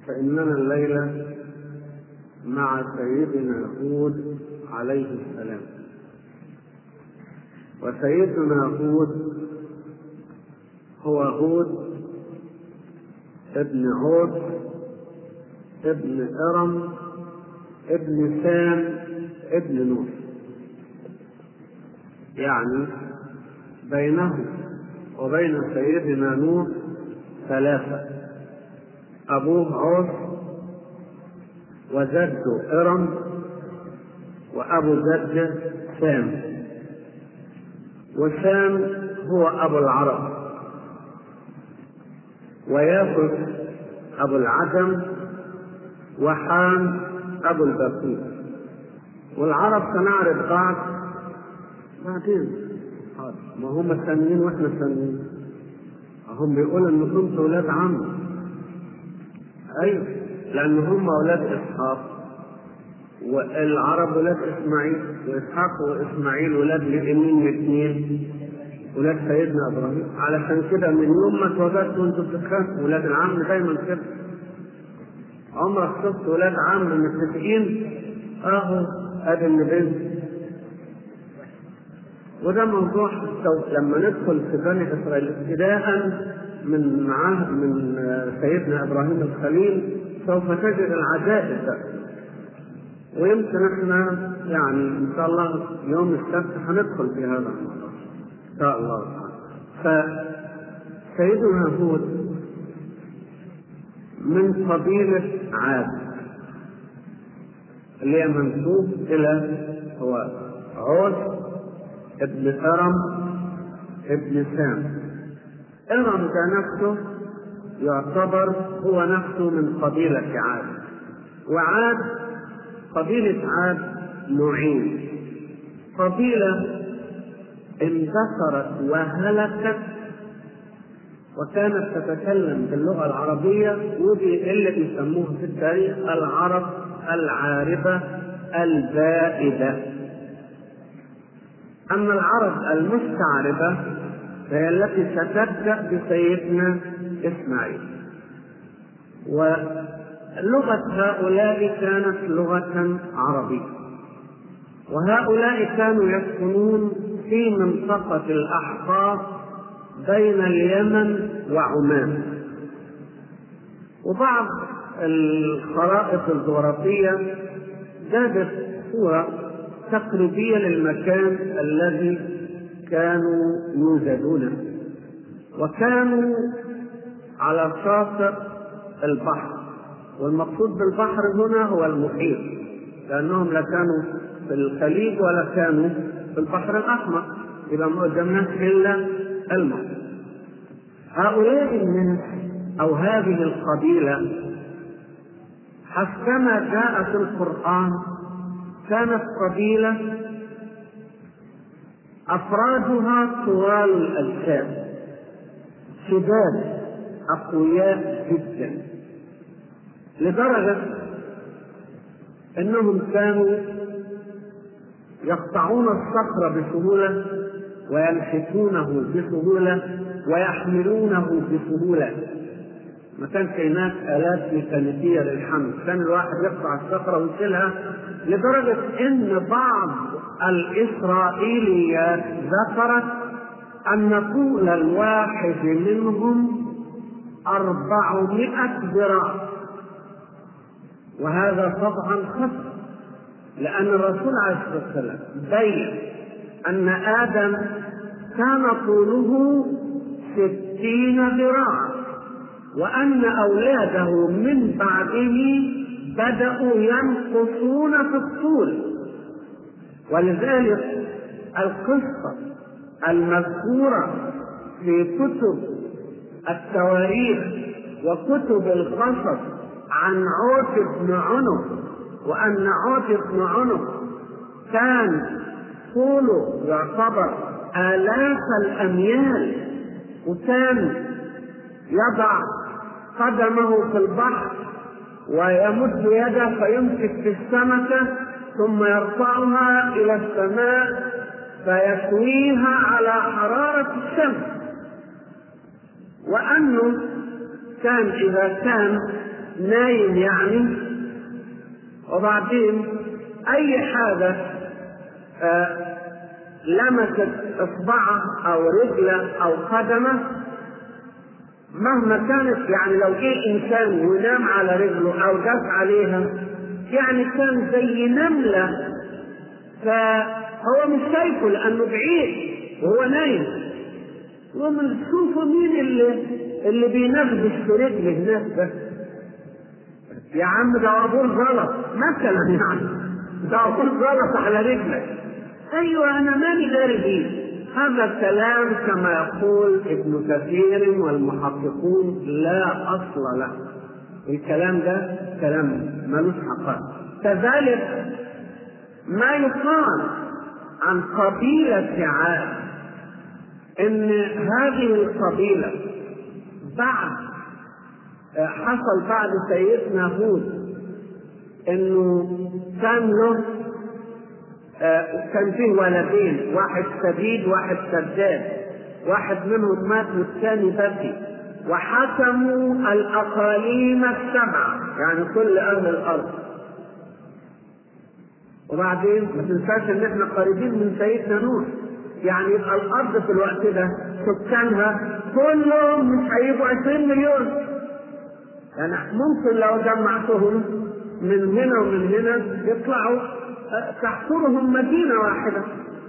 فإننا الليلة مع سيدنا هود عليه السلام وسيدنا هود هو هود ابن عود ابن إرم ابن سام ابن نوح يعني بينه وبين سيدنا نوح ثلاثة أبوه عوف وجده إرم وأبو جده سام وسام هو أبو العرب ويافث أبو العجم وحام أبو البقيع والعرب سنعرف بعض بعدين ما هم ساميين واحنا ساميين هم بيقولوا ان كنتوا ولاد عم ايوه لان هم اولاد اسحاق والعرب ولاد اسماعيل واسحاق واسماعيل ولاد مين الاثنين ولاد سيدنا ابراهيم علشان كده من يوم ما اتولدت وانتوا بتتخافوا ولاد العم دايما كده عمرك شفت ولاد عم متفقين اهو ادي النبي وده موضوع لما ندخل في بني اسرائيل ابتداء من معاه من سيدنا ابراهيم الخليل سوف تجد العجائب ده ويمكن احنا يعني ان شاء الله يوم السبت هندخل في هذا الموضوع ان شاء الله فسيدنا هود من قبيلة عاد اللي هي منسوب إلى هو عود ابن أرم ابن سام أرم ده نفسه يعتبر هو نفسه من قبيلة عاد وعاد قبيلة عاد نوعين قبيلة اندثرت وهلكت وكانت تتكلم باللغة العربية ودي اللي بيسموها في التاريخ العرب العاربة البائدة أما العرب المستعربة فهي التي ستبدأ بسيدنا إسماعيل ولغة هؤلاء كانت لغة عربية وهؤلاء كانوا يسكنون في منطقة الأحقاف بين اليمن وعمان وبعض الخرائط الجغرافية جابت صورة تقريبية للمكان الذي كانوا يوجدون وكانوا على شاطئ البحر والمقصود بالبحر هنا هو المحيط لأنهم لا كانوا في الخليج ولا كانوا في البحر الأحمر يبقى ما قدامناش إلا المحيط هؤلاء الناس أو هذه القبيلة حسبما جاء في القرآن كانت قبيلة أفرادها طوال الأجساد شداد أقوياء جدا لدرجة أنهم كانوا يقطعون الصخر بسهولة وينحتونه بسهولة ويحملونه بسهولة ما كانش هناك آلات ميكانيكية للحمل كان الواحد يقطع الصخرة ويشيلها لدرجة إن بعض الإسرائيليات ذكرت أن طول الواحد منهم أربعمائة ذراع وهذا طبعا خطأ لأن الرسول عليه الصلاة والسلام بين أن آدم كان طوله ستين ذراعا وأن أولاده من بعده بدأوا ينقصون في الطول ولذلك القصة المذكورة في كتب التواريخ وكتب القصص عن عوف بن عنق وأن عوف بن عنق كان طوله يعتبر آلاف الأميال وكان يضع قدمه في البحر ويمد يده فيمسك في السمكة ثم يرفعها إلى السماء فيكويها على حرارة الشمس وأنه كان إذا كان نايم يعني وبعدين اي حاجه آه لمست اصبعه او رجله او قدمه مهما كانت يعني لو جه انسان وينام على رجله او داس عليها يعني كان زي نمله فهو مش شايفه لانه بعيد وهو نايم ومن شوفوا مين اللي اللي بينغبش في رجله هناك ده يا عم ده عبور غلط مثلا يعني ده عبور غلط على رجلك ايوه انا مالي داري بيه هذا الكلام كما يقول ابن كثير والمحققون لا اصل له الكلام ده كلام ملوش حقائق كذلك ما يقال عن قبيلة عاد ان هذه القبيلة بعد حصل بعد سيدنا هود انه كان له كان فيه ولدين واحد سديد واحد سداد واحد منهم مات والثاني بكي وحكموا الاقاليم السبعه يعني كل اهل الارض وبعدين ما تنساش ان احنا قريبين من سيدنا نوح يعني يبقى الارض في الوقت ده سكانها كلهم مش هيبقوا 20 مليون يعني ممكن لو جمعتهم من هنا ومن هنا يطلعوا تحصرهم مدينة واحدة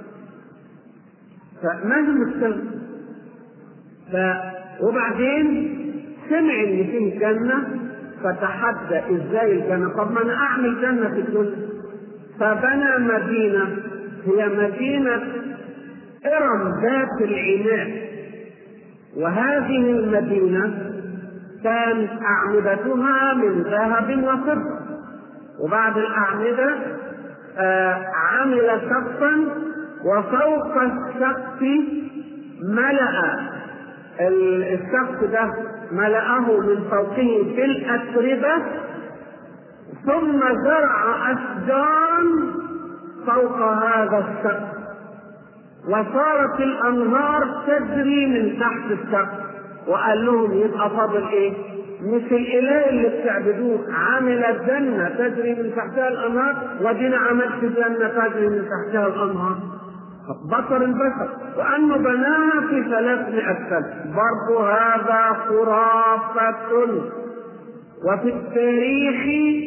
فما هي المشكلة ف... وبعدين سمع ان فيه جنة فتحدى ازاي الجنة طب ما انا اعمل جنة في الدنيا فبنى مدينة هي مدينة ارم ذات العناد وهذه المدينة كانت أعمدتها من ذهب وفضة وبعد الأعمدة آه عمل سقفا وفوق السقف ملأ السقف ده ملأه من فوقه بالأتربة ثم زرع أشجارا فوق هذا السقف وصارت الأنهار تجري من تحت السقف وقال لهم يبقى فاضل إيه؟ مش الاله اللي بتعبدوه عامل الجنه تجري من تحتها الانهار ودينا عملت جنه تجري من تحتها الانهار بصر البشر وانه بناها في 300 سنه برضه هذا خرافه وفي التاريخ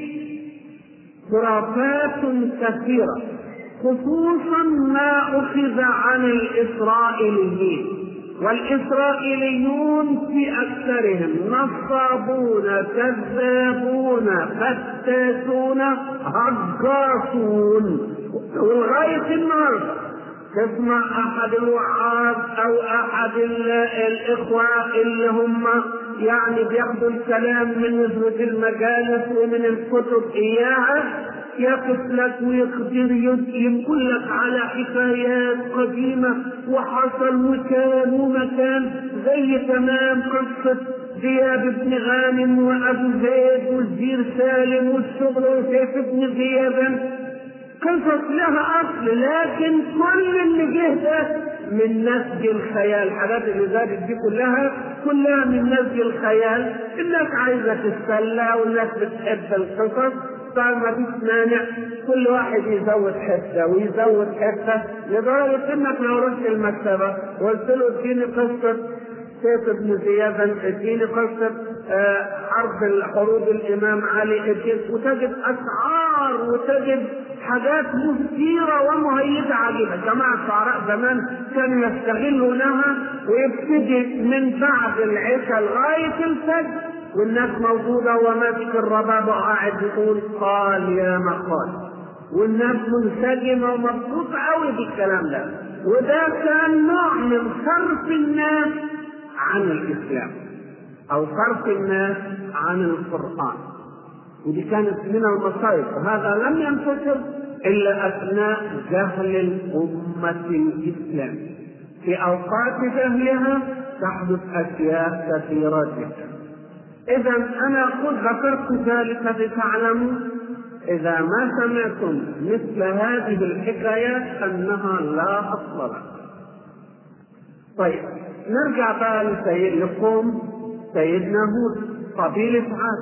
خرافات كثيره خصوصا ما اخذ عن الاسرائيليين والإسرائيليون في أكثرهم نصابون كذابون فتاتون هجاصون ولغاية النهاردة تسمع أحد الوعاظ أو أحد الإخوة اللي هم يعني بياخدوا الكلام من نسبة المجالس ومن الكتب إياها يقف لك ويقدر يقول لك على حكايات قديمة وحصل وكان ومكان زي تمام قصة زياد بن غانم وأبو زيد والزير سالم والشغل وسيف بن زياد قصص لها أصل لكن كل اللي جه ده من نسج الخيال الحاجات اللي زادت دي كلها كلها من نسج الخيال الناس عايزة تتسلى والناس بتحب القصص فما فيش مانع كل واحد يزود حته ويزود حته لدرجه انك لو رحت المكتبه وقلت له اديني قصه سيف بن زياد اديني قصه آه حرب الحروب الامام علي اديني وتجد اسعار وتجد حاجات مثيره ومهيجه عجيبه جماعه الشعراء زمان كانوا يستغلونها ويبتدي من بعد العشاء لغايه الفجر والناس موجودة وماسك الرباب وقاعد يقول قال يا مقال والناس منسجمة ومبسوطة قوي بالكلام ده وده كان نوع من صرف الناس عن الإسلام أو صرف الناس عن القرآن ودي كانت من المصائب وهذا لم ينتشر إلا أثناء جهل الأمة الإسلام في أوقات جهلها تحدث أشياء كثيرة جدا إذا أنا قد ذكرت ذلك لتعلموا إذا ما سمعتم مثل هذه الحكايات أنها لا أصل لها. طيب نرجع بقى لسيد لقوم سيدنا هود قبيلة عاد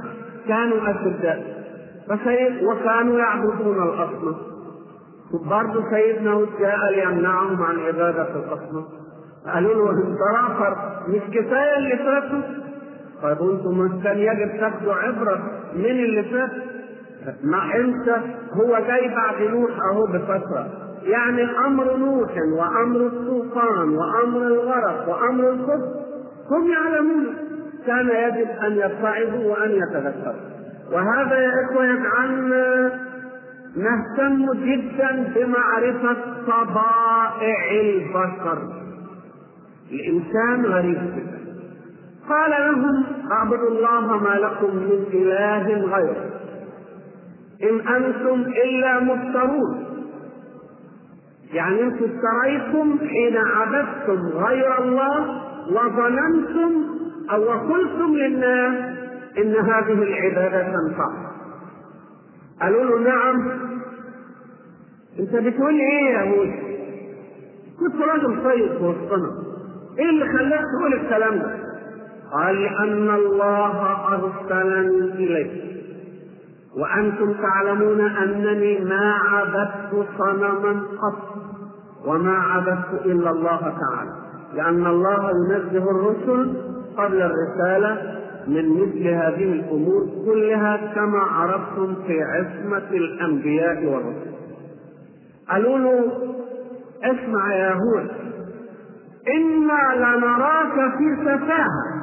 كانوا أشداء فسيد وكانوا يعبدون الأصنام برضه سيدنا هود جاء ليمنعهم عن عبادة الأصنام قالوا له انت اخر مش كفايه اللي فاتوا طيب انتم كان يجب تاخدوا عبره من اللي فات ما انت هو جاي بعد نوح اهو بفتره يعني امر نوح وامر الطوفان وامر الغرق وامر الخبز هم يعلمون كان يجب ان يتعظوا وان يتذكروا وهذا يا اخوه يجعلنا نهتم جدا بمعرفه طبائع البشر الانسان غريب جدا قال لهم اعبدوا الله ما لكم من اله غيره ان انتم الا مفترون يعني انتم افتريتم حين عبدتم غير الله وظننتم او وقلتم للناس ان هذه العباده تنفع قالوا له نعم انت بتقول ايه يا موسى كنت راجل طيب في وسطنا ايه اللي خلاك تقول الكلام ده قال لان الله ارسلني اليك وانتم تعلمون انني ما عبدت صنما قط وما عبدت الا الله تعالى لان الله ينزه الرسل قبل الرساله من مثل هذه الامور كلها كما عرفتم في عصمه الانبياء والرسل قالوا له اسمع يا هود انا لنراك في سفاهه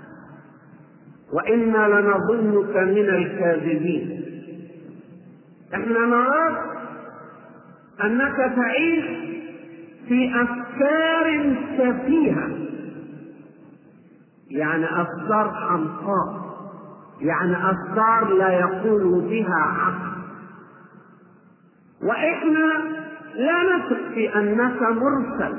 وانا لنظنك من الكاذبين احنا نراك انك تعيش في افكار سفيهه يعني افكار حمقاء يعني افكار لا يقول بها عقل واحنا لا نثق في انك مرسل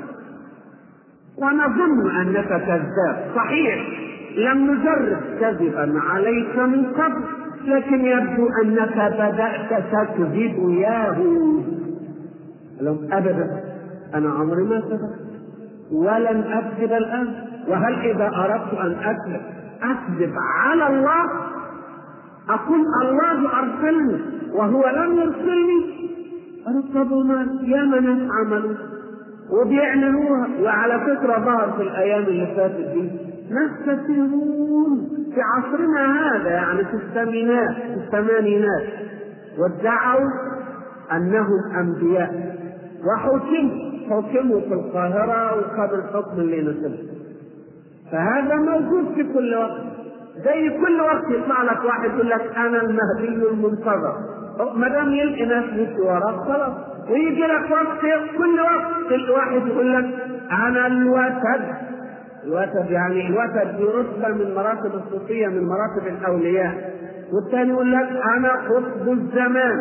ونظن انك كذاب صحيح لم نجرب كذبا عليك من قبل لكن يبدو انك بدات تكذب يا هود لهم ابدا انا عمري ما كذبت ولن اكذب الان وهل اذا اردت ان اكذب اكذب على الله اقول الله ارسلني وهو لم يرسلني ركبوا يا من عملوا وبيعلنوها وعلى فكره ظهر في الايام اللي فاتت دي ناس كثيرون في عصرنا هذا يعني في الثمانينات في الثمانينات وادعوا انهم انبياء وحكموا حكموا في القاهره وخذوا الحكم اللي يناسبهم فهذا موجود في كل وقت زي كل وقت يطلع لك واحد يقول لك انا المهدي المنتظر ما دام يلقي ناس مشي وراك خلاص ويجي لك وقت كل وقت الواحد يقول لك انا الوتد الوتد يعني الوتد دي رتبه من مراتب الصوفيه من مراتب الاولياء والثاني يقول لك انا قطب الزمان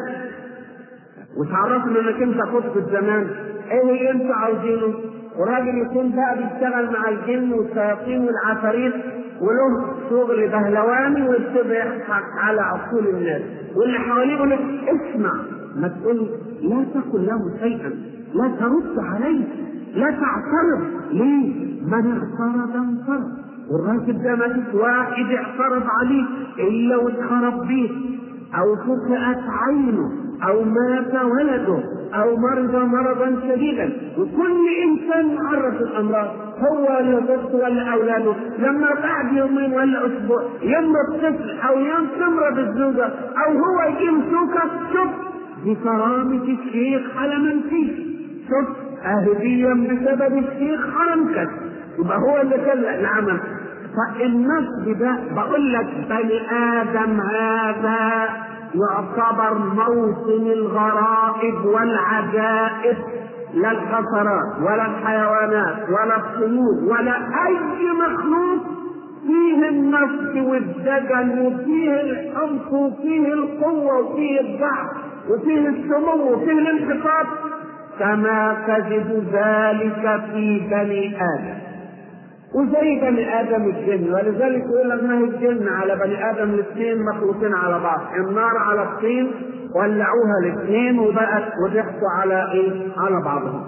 وتعرفنا انك انت قطب الزمان ايه اللي انتوا عاوزينه والراجل يكون بقى بيشتغل مع الجن والشياطين والعفاريت وله شغل بهلواني ويبتدي يضحك على عقول الناس واللي حواليه يقول لك اسمع ما تقول لا تقل له شيئا لا ترد عليه لا تعترض ليه؟ من اعترض انصرف والراجل ده ما فيش واحد اعترض عليه الا واتخرب بيه او فقئت عينه او مات ولده او مرض مرضا شديدا وكل انسان معرض للامراض هو ولا زوجته ولا اولاده لما بعد يومين ولا اسبوع يمرض طفل او تمرض الزوجه او هو يجيب سوكه شوف دي كرامه الشيخ على من فيه شوف اهديا بسبب الشيخ حرمكت يبقى هو اللي كان العمل فالنصب ده بقول لك بني ادم هذا يعتبر موطن الغرائب والعجائب لا الحشرات ولا الحيوانات ولا الطيور ولا اي مخلوق فيه النصب والدجل وفيه الحمق وفيه القوه وفيه الضعف وفيه السمو وفيه الانحطاط كما تجد ذلك في بني ادم وزي بني ادم الجن ولذلك يقول لك ما هي الجن على بني ادم الاثنين مخلوقين على بعض النار على الطين ولعوها الاثنين وبقت وضحكوا على ايه؟ على بعضهم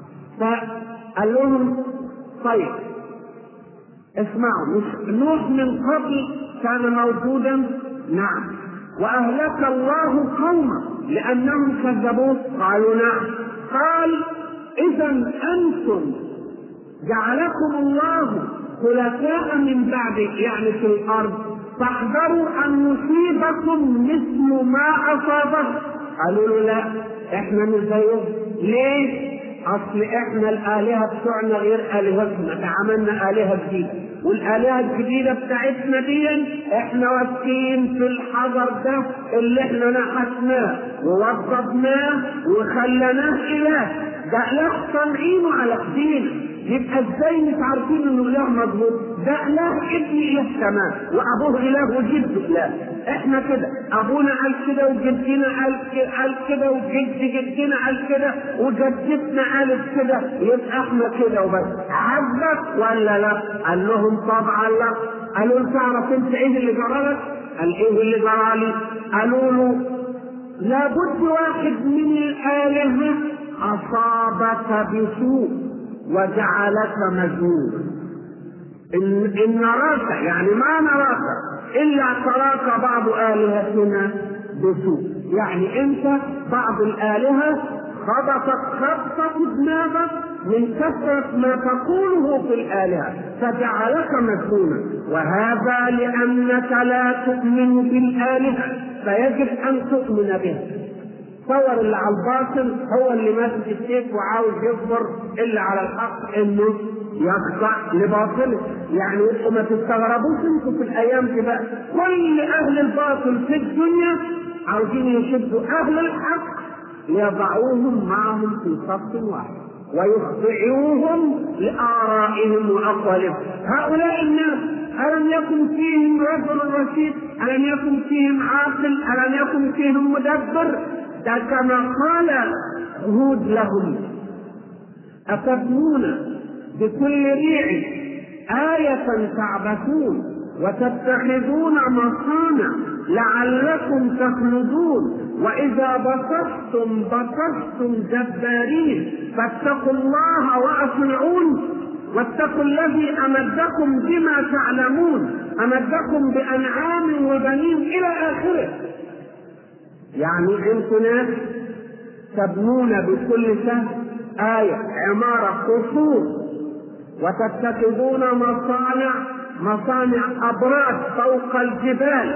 فقال لهم طيب اسمعوا مش نوح من قبل كان موجودا نعم وأهلك الله قوما لأنهم كذبوه قالوا نعم قال إذا أنتم جعلكم الله خلفاء من بعد يعني في الأرض فاحذروا أن يصيبكم مثل ما أصابه قالوا له لا احنا مش زيهم ليه؟ اصل احنا الالهه بتوعنا غير الهتهم ده عملنا الهه جديده والالهه الجديده بتاعتنا دي احنا واثقين في الحجر ده اللي احنا نحتناه ووظفناه وخلناه اله ده اله صانعينه على ايدينا يبقى ازاي مش عارفين انه اله مظبوط ده اله ابن اله كمان وابوه اله وجده اله احنا كده ابونا قال كده وجدنا قال قال كده وجد جدنا قال كده وجدتنا قالت كده يبقى احنا كده وبس عجبك ولا لا؟ قال لهم طبعا لا قالوا له تعرف انت ايه اللي جرى لك؟ قال ايه اللي جرى لي؟ قالوا له لابد واحد من الالهه اصابك بسوء وجعلك مجنون إن, إن نراك يعني ما نراك إلا تراك بعض آلهتنا بسوء يعني أنت بعض الآلهة خبطت خبطة في دماغك من كثرة ما تقوله في الآلهة فجعلك مجنونا وهذا لأنك لا تؤمن بالآلهة فيجب أن تؤمن بها تصور اللي على الباطل هو اللي ماسك السيف وعاوز يصبر اللي على الحق انه يخضع لباطله يعني انتوا ما تستغربوش انتوا في الايام دي بقى كل اهل الباطل في الدنيا عاوزين يشدوا اهل الحق ليضعوهم معهم في صف واحد ويخضعوهم لآرائهم وأقوالهم هؤلاء الناس ألم يكن فيهم رجل رشيد ألم يكن فيهم عاقل ألم يكن فيهم مدبر ده كما قال هود لهم أتبنون بكل ريع آية تعبثون وتتخذون مصانع لعلكم تخلدون وإذا بطشتم بطشتم جبارين فاتقوا الله وأطيعون واتقوا الذي أمدكم بما تعلمون أمدكم بأنعام وبنين إلى آخره يعني انتم ناس تبنون بكل سنة آية عمارة قصور وتتخذون مصانع مصانع أبراج فوق الجبال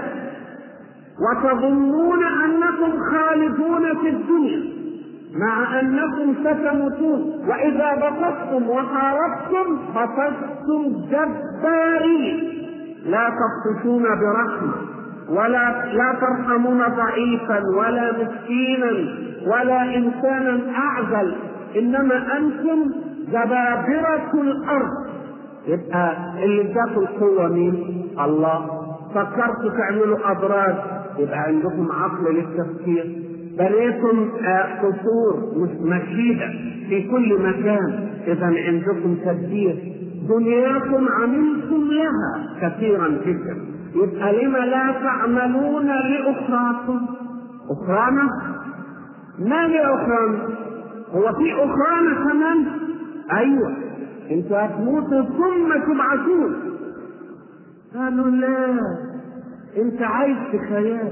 وتظنون أنكم خالدون في الدنيا مع أنكم ستموتون وإذا بطشتم وحاربتم بطشتم جبارين لا تبطشون برحمة ولا لا ترحمون ضعيفا ولا مسكينا ولا انسانا اعزل انما انتم جبابرة الارض يبقى اللي اداكم القوة مين؟ الله فكرتوا تعملوا ابراج يبقى عندكم عقل للتفكير بنيتم قصور مشيدة في كل مكان اذا عندكم تدبير دنياكم عملتم لها كثيرا جدا يبقى لما لا تعملون لأخراكم أخرانا ما لأخرانا هو في أخرانا كمان أيوة انتوا هتموتوا ثم تبعثون قالوا لا انت عايش في خيال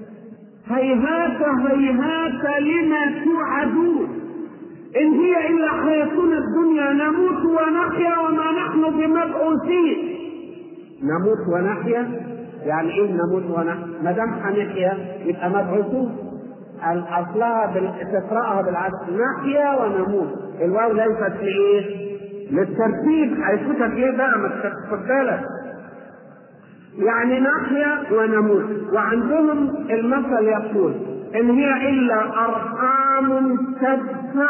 هيهات هيهات لما توعدون ان هي الا حياتنا الدنيا نموت ونحيا وما نحن بمبعوثين نموت ونحيا يعني ايه نموت ونحيا؟ ما دام هنحيا يبقى مبعوثون اصلها بال... تقراها بالعكس نحيا ونموت الواو ليست لايه؟ للترتيب هيفوتك ايه بقى ما تاخد بالك يعني نحيا ونموت وعندهم المثل يقول ان هي الا ارحام تدفع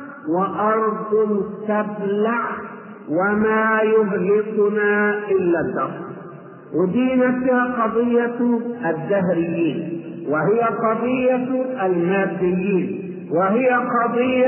وارض تبلع وما يهلكنا الا الدهر ودي نفسها قضية الدهريين وهي قضية الماديين وهي قضية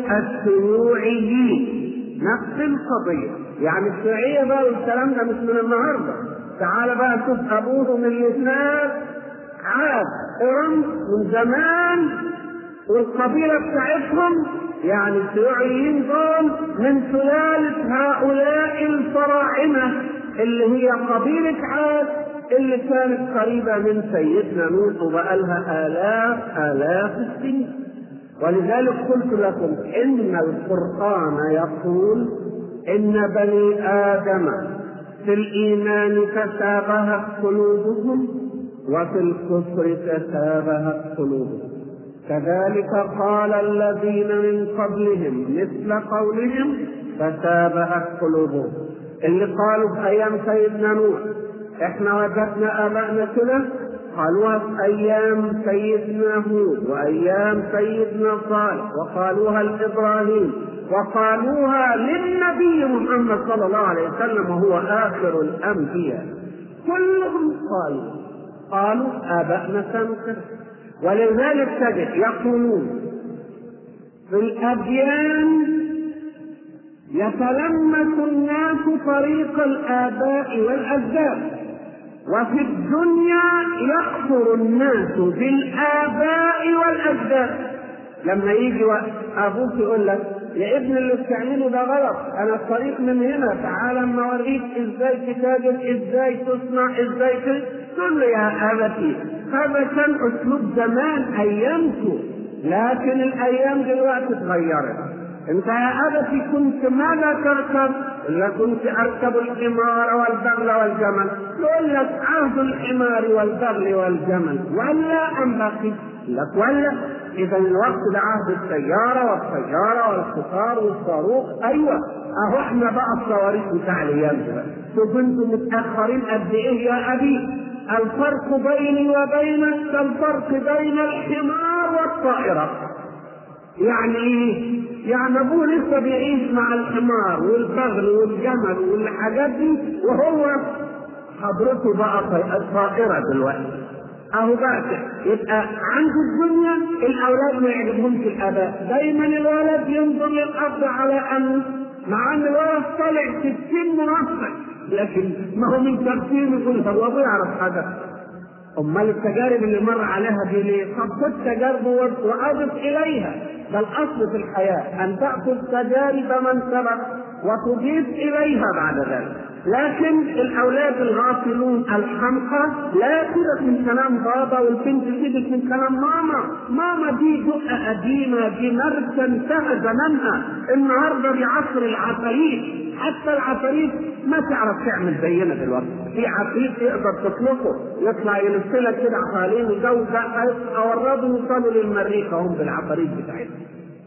الشيوعيين نفس القضية يعني الشيوعية بقى والكلام ده مش من النهارده تعال بقى شوف ابوهم الاثنين عاد قرن من زمان والقبيلة بتاعتهم يعني الشيوعيين دول من سلالة هؤلاء الفراعنة اللي هي قبيلة عاد اللي كانت قريبة من سيدنا نوح وبقالها آلاف آلاف السنين ولذلك قلت لكم إن القرآن يقول إن بني آدم في الإيمان تشابهت قلوبهم وفي الكفر تشابهت قلوبهم كذلك قال الذين من قبلهم مثل قولهم تشابهت قلوبهم اللي قالوا في ايام سيدنا نوح احنا وجدنا ابائنا كده قالوها في ايام سيدنا هود وايام سيدنا صالح وقالوها لابراهيم وقالوها للنبي محمد صلى الله عليه وسلم وهو اخر الانبياء كلهم قالوا قالوا ابائنا كانوا كده ولذلك تجد يقولون في الاديان يتلمس الناس طريق الآباء والأجداد وفي الدنيا يكفر الناس بالآباء والأجداد لما يجي أبوك يقول لك يا ابن اللي بتعمله ده غلط أنا الطريق من هنا تعال أما أوريك إزاي تتاجر إزاي تصنع إزاي تقول له يا أبتي هذا كان أسلوب زمان أيامكم لكن الأيام دلوقتي اتغيرت انت يا ابتي كنت ماذا تركب؟ الا كنت اركب الحمار والبغل والجمل، يقول لك عهد الحمار والبغل والجمل ولا ام بقي؟ لك ولا اذا الوقت ده عهد السياره والسياره والقطار والصاروخ ايوه اهو احنا بقى الصواريخ بتاع الايام شوف انتم متاخرين قد ايه يا ابي الفرق بيني وبينك كالفرق بين الحمار والطائره يعني ايه؟ يعني ابوه لسه بيعيش مع الحمار والبغل والجمل والحاجات دي وهو حضرته بقى طائرة دلوقتي اهو بقى يبقى عنده الدنيا الاولاد ما يعجبهمش الاباء دايما الولد ينظر للاب على ان مع ان الولد طالع 60 منافق لكن ما هو من ترتيب يقول هو ابوه يعرف حاجه امال التجارب اللي مر عليها دي ليه؟ طب خد تجاربه واضف اليها ده الاصل في الحياه ان تاخذ تجارب من سبق وتضيف اليها بعد ذلك لكن الاولاد الغافلون الحمقى لا سيبك من كلام بابا والبنت سيبك من كلام ماما ماما دي دقه قديمه دي مرسى انتهى زمانها النهارده بعصر العفاريت حتى العفاريت ما تعرف تعمل زينا دلوقتي في عفريت يقدر تطلقه يطلع يلفلك كده حوالين الجو ده اورده يوصلوا للمريخ هم بالعفاريت بتاعتهم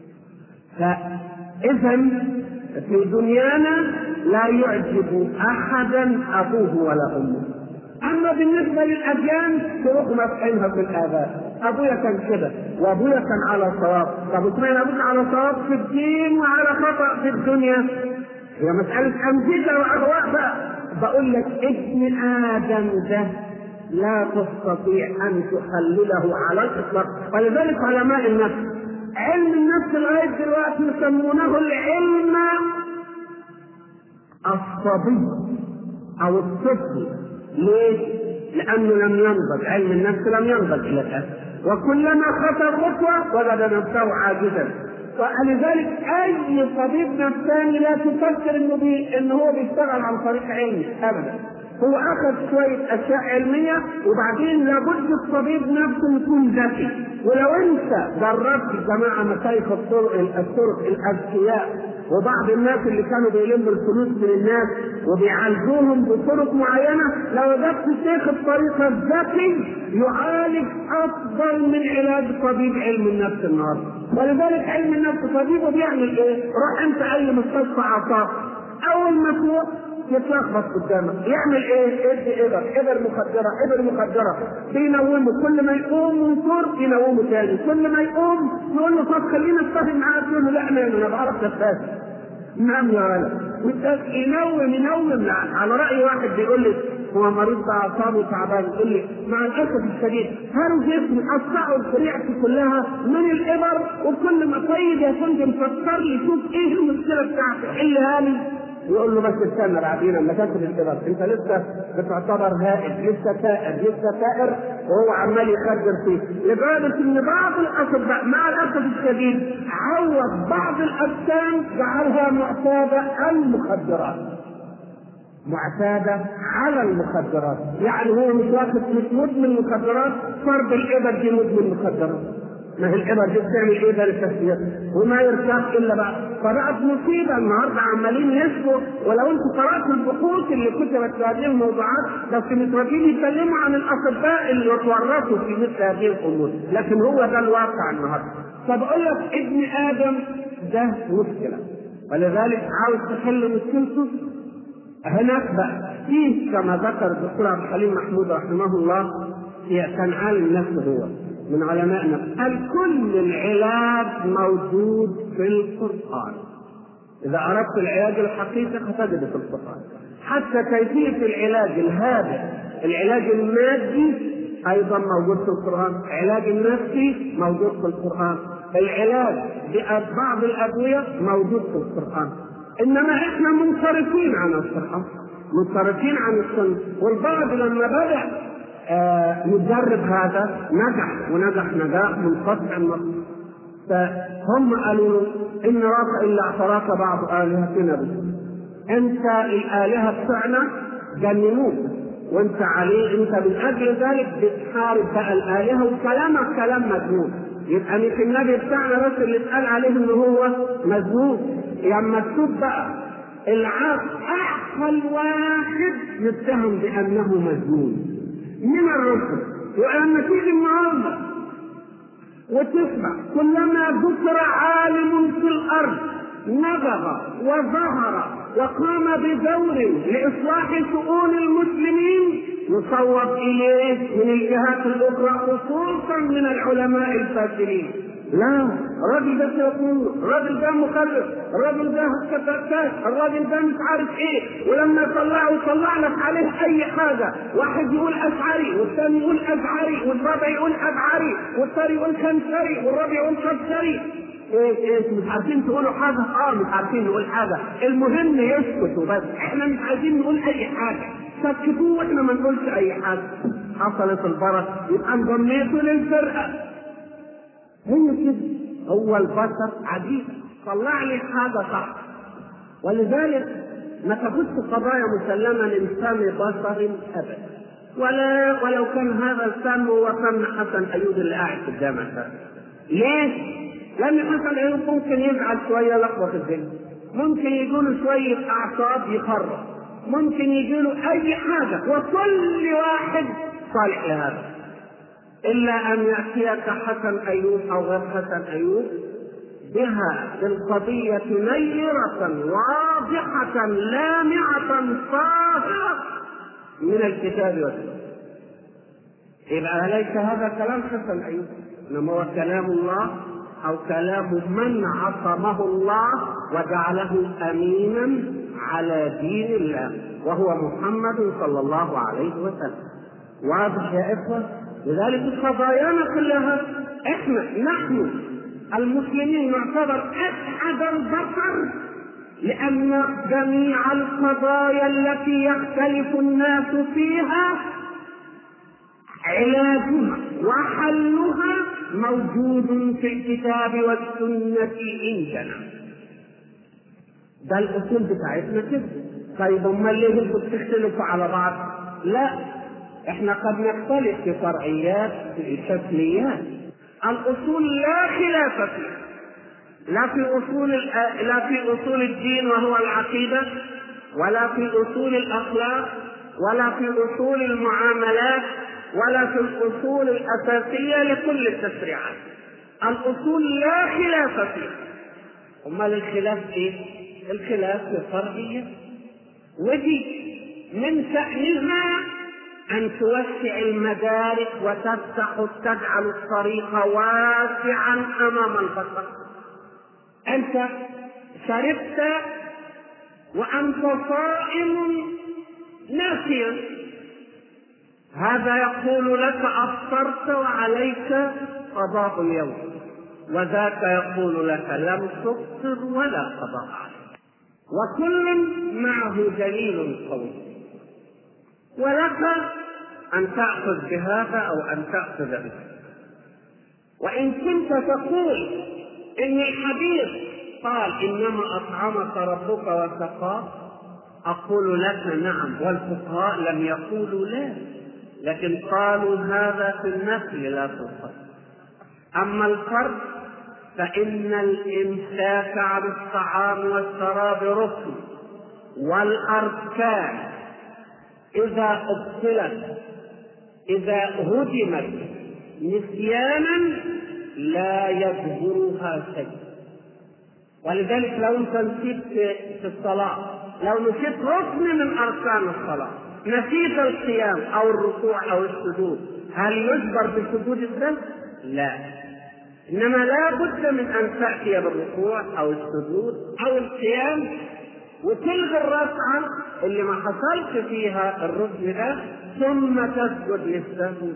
فاذا في دنيانا لا يعجب احدا ابوه ولا امه اما بالنسبه للاديان تروح مفتحينها في الاباء ابويا كان كده وابويا كان على صواب طب اشمعنى ابوك على صواب في الدين وعلى خطا في الدنيا هي مساله امثله واغواء بقى بقول لك ابن ادم ده لا تستطيع ان تحلله على الاطلاق ولذلك علماء النفس علم النفس لغايه دلوقتي يسمونه العلم الصبي او الطفل ليه؟ لانه لم ينضج علم النفس لم ينضج الى الان وكلما خسر رتوه وجد نفسه عاجزا ولذلك اي طبيب نفساني لا تفكر انه بي انه هو بيشتغل عن طريق علمي ابدا هو اخذ شويه اشياء علميه وبعدين لابد الطبيب نفسه يكون ذكي ولو انت جربت جماعه مشايخ الطرق الطرق الاذكياء وبعض الناس اللي كانوا بيلموا الفلوس من الناس وبيعالجوهم بطرق معينه لو وجدت شيخ الطريقه الذكي يعالج افضل من علاج طبيب علم النفس النهارده ولذلك علم النفس طبيبه بيعمل ايه؟ روح انت اي مستشفى اعصاب اول ما تروح يتلخبط قدامك يعمل ايه؟ ادي ابر ابر مخدره ابر مخدره بينومه كل ما يقوم من صور ينومه تاني كل ما يقوم يقول له طب خلينا نتفاهم معاك يقول له لا انا بعرف نفاس نعم يا ولد ينوم ينوم على راي واحد بيقول لي هو مريض باعصابه تعبان يقول لي مع الاسف الشديد هل جسمي قطعوا شريعتي كلها من الابر وكل ما طيب يا فندم فكر لي شوف ايه المشكله بتاعتي حلها لي يقول له بس استنى بعدين لما تاخد الكبر انت لسه بتعتبر هائل لسه ثائر لسه ثائر وهو عمال يخدر فيه لدرجه ان بعض الاطباء مع الاسف الشديد عوض بعض الاجسام جعلها معتاده المخدرات معتادة على المخدرات يعني هو مش واخد مش مدمن مخدرات فرد الإبر دي مدمن مخدرات ما هي الإبر دي بتعمل إيه ده للتسوية وما يرتاح إلا بقى فبقت مصيبة النهاردة عمالين يسكوا ولو أنتوا قرأتوا البحوث اللي كتبت في هذه الموضوعات بس مش راضيين يتكلموا عن الأطباء اللي اتورطوا في مثل هذه الأمور لكن هو ده الواقع النهاردة فبقول لك ابن آدم ده مشكلة ولذلك عاوز تحل مشكلته هناك بقى فيه كما ذكر الدكتور عبد الحليم محمود رحمه الله كان عالم نفسه هو من علماء نفسه قال كل العلاج موجود في القرآن إذا أردت العلاج الحقيقي فتجد في القرآن حتى كيفية العلاج الهادئ العلاج المادي أيضا موجود في القرآن العلاج النفسي موجود في القرآن العلاج ببعض الأدوية موجود في القرآن انما احنا منصرفين عن الصحه منصرفين عن السنه والبعض لما بدا آه يجرب هذا نجح ونجح نجاح منقطع النصر فهم قالوا له ان راك الا اعتراك بعض الهتنا به انت الالهه بتاعنا جننوك وانت عليه انت من اجل ذلك بتحارب بقى الالهه وكلامك كلام مجنون يبقى مش النبي بتاعنا بس اللي اتقال عليه ان هو مجنون لما تشوف بقى العاق اعقل واحد يتهم بانه مجنون من الرسل ولما تيجي النهارده وتسمع كلما ذكر عالم في الارض نبغ وظهر وقام بدور لاصلاح شؤون المسلمين يصوب اليه من الجهات الاخرى خصوصا من العلماء الفاسدين لا الراجل ده يقول الراجل ده مخرف الراجل ده كتاكات الراجل ده مش عارف ايه ولما يطلعه يطلع لك عليه اي حاجه واحد يقول اشعري والثاني يقول اشعري والرابع يقول ابعري والثاني يقول خنسري والرابع يقول خنسري ايه ايه مش عارفين تقولوا حاجه اه مش عارفين نقول حاجه المهم يسكتوا بس احنا مش عايزين نقول اي حاجه سكتوه واحنا ما نقولش اي حاجه حصلت البركه يبقى انضميتوا للفرقه هي كده هو البشر عجيب طلع لي حاجه صح ولذلك ما تاخدش قضايا مسلمه لانسان بشر ابدا ولا ولو كان هذا الفم هو فم حسن ايوب اللي قاعد في الجامع ده ليه؟ لان حسن ايوب ممكن يزعل شويه يلخبط الدنيا ممكن يجيله شويه اعصاب يفرط ممكن يجيله اي حاجه وكل واحد صالح لهذا الا ان ياتيك حسن ايوب او غير حسن ايوب بها بالقضية نيرة واضحة لامعة صافرة من الكتاب والسنة. يبقى ليس هذا كلام حسن أيوب إنما هو كلام الله أو كلام من عصمه الله وجعله أمينا على دين الله وهو محمد صلى الله عليه وسلم واضح يا إخوة لذلك قضايانا كلها احنا نحن المسلمين نعتبر اسعد البشر لان جميع القضايا التي يختلف الناس فيها علاجها وحلها موجود في الكتاب والسنة عندنا. ده الأصول بتاعتنا كده. طيب أمال ليه انتوا بتختلفوا على بعض؟ لا احنا قد نختلف في فرعيات في شكليات الاصول لا خلاف فيها لا في اصول لا في اصول الدين وهو العقيده ولا في اصول الاخلاق ولا في اصول المعاملات ولا في الاصول الاساسيه لكل التشريعات الاصول لا خلاف فيها امال الخلاف ايه الخلاف في فرعيه ودي من شأنها أن توسع المدارك وتفتح تجعل الطريق واسعا أمام البشر. أنت شربت وأنت صائم ناسيا. هذا يقول لك أفطرت وعليك قضاء اليوم. وذاك يقول لك لم تفطر ولا قضاء عليك. وكل معه دليل قوي. ولك أن تأخذ بهذا أو أن تأخذ به وإن كنت تقول إن الحديث قال إنما أطعمك ربك وسقاك أقول لك نعم والفقهاء لم يقولوا لا لكن قالوا هذا في النفي لا في الفرد أما الفرد فإن الإمساك عن الطعام والشراب ركن والأركان إذا أبطلت إذا هدمت نسيانا لا يجبرها شيء ولذلك لو انت نسيت في الصلاة لو نسيت ركن من أركان الصلاة نسيت القيام أو الركوع أو السجود هل يجبر بسجود السهو؟ لا إنما لا بد من أن تأتي بالركوع أو السجود أو القيام وتلغي الركعة اللي ما حصلش فيها الركن ده ثم تسجد للسهو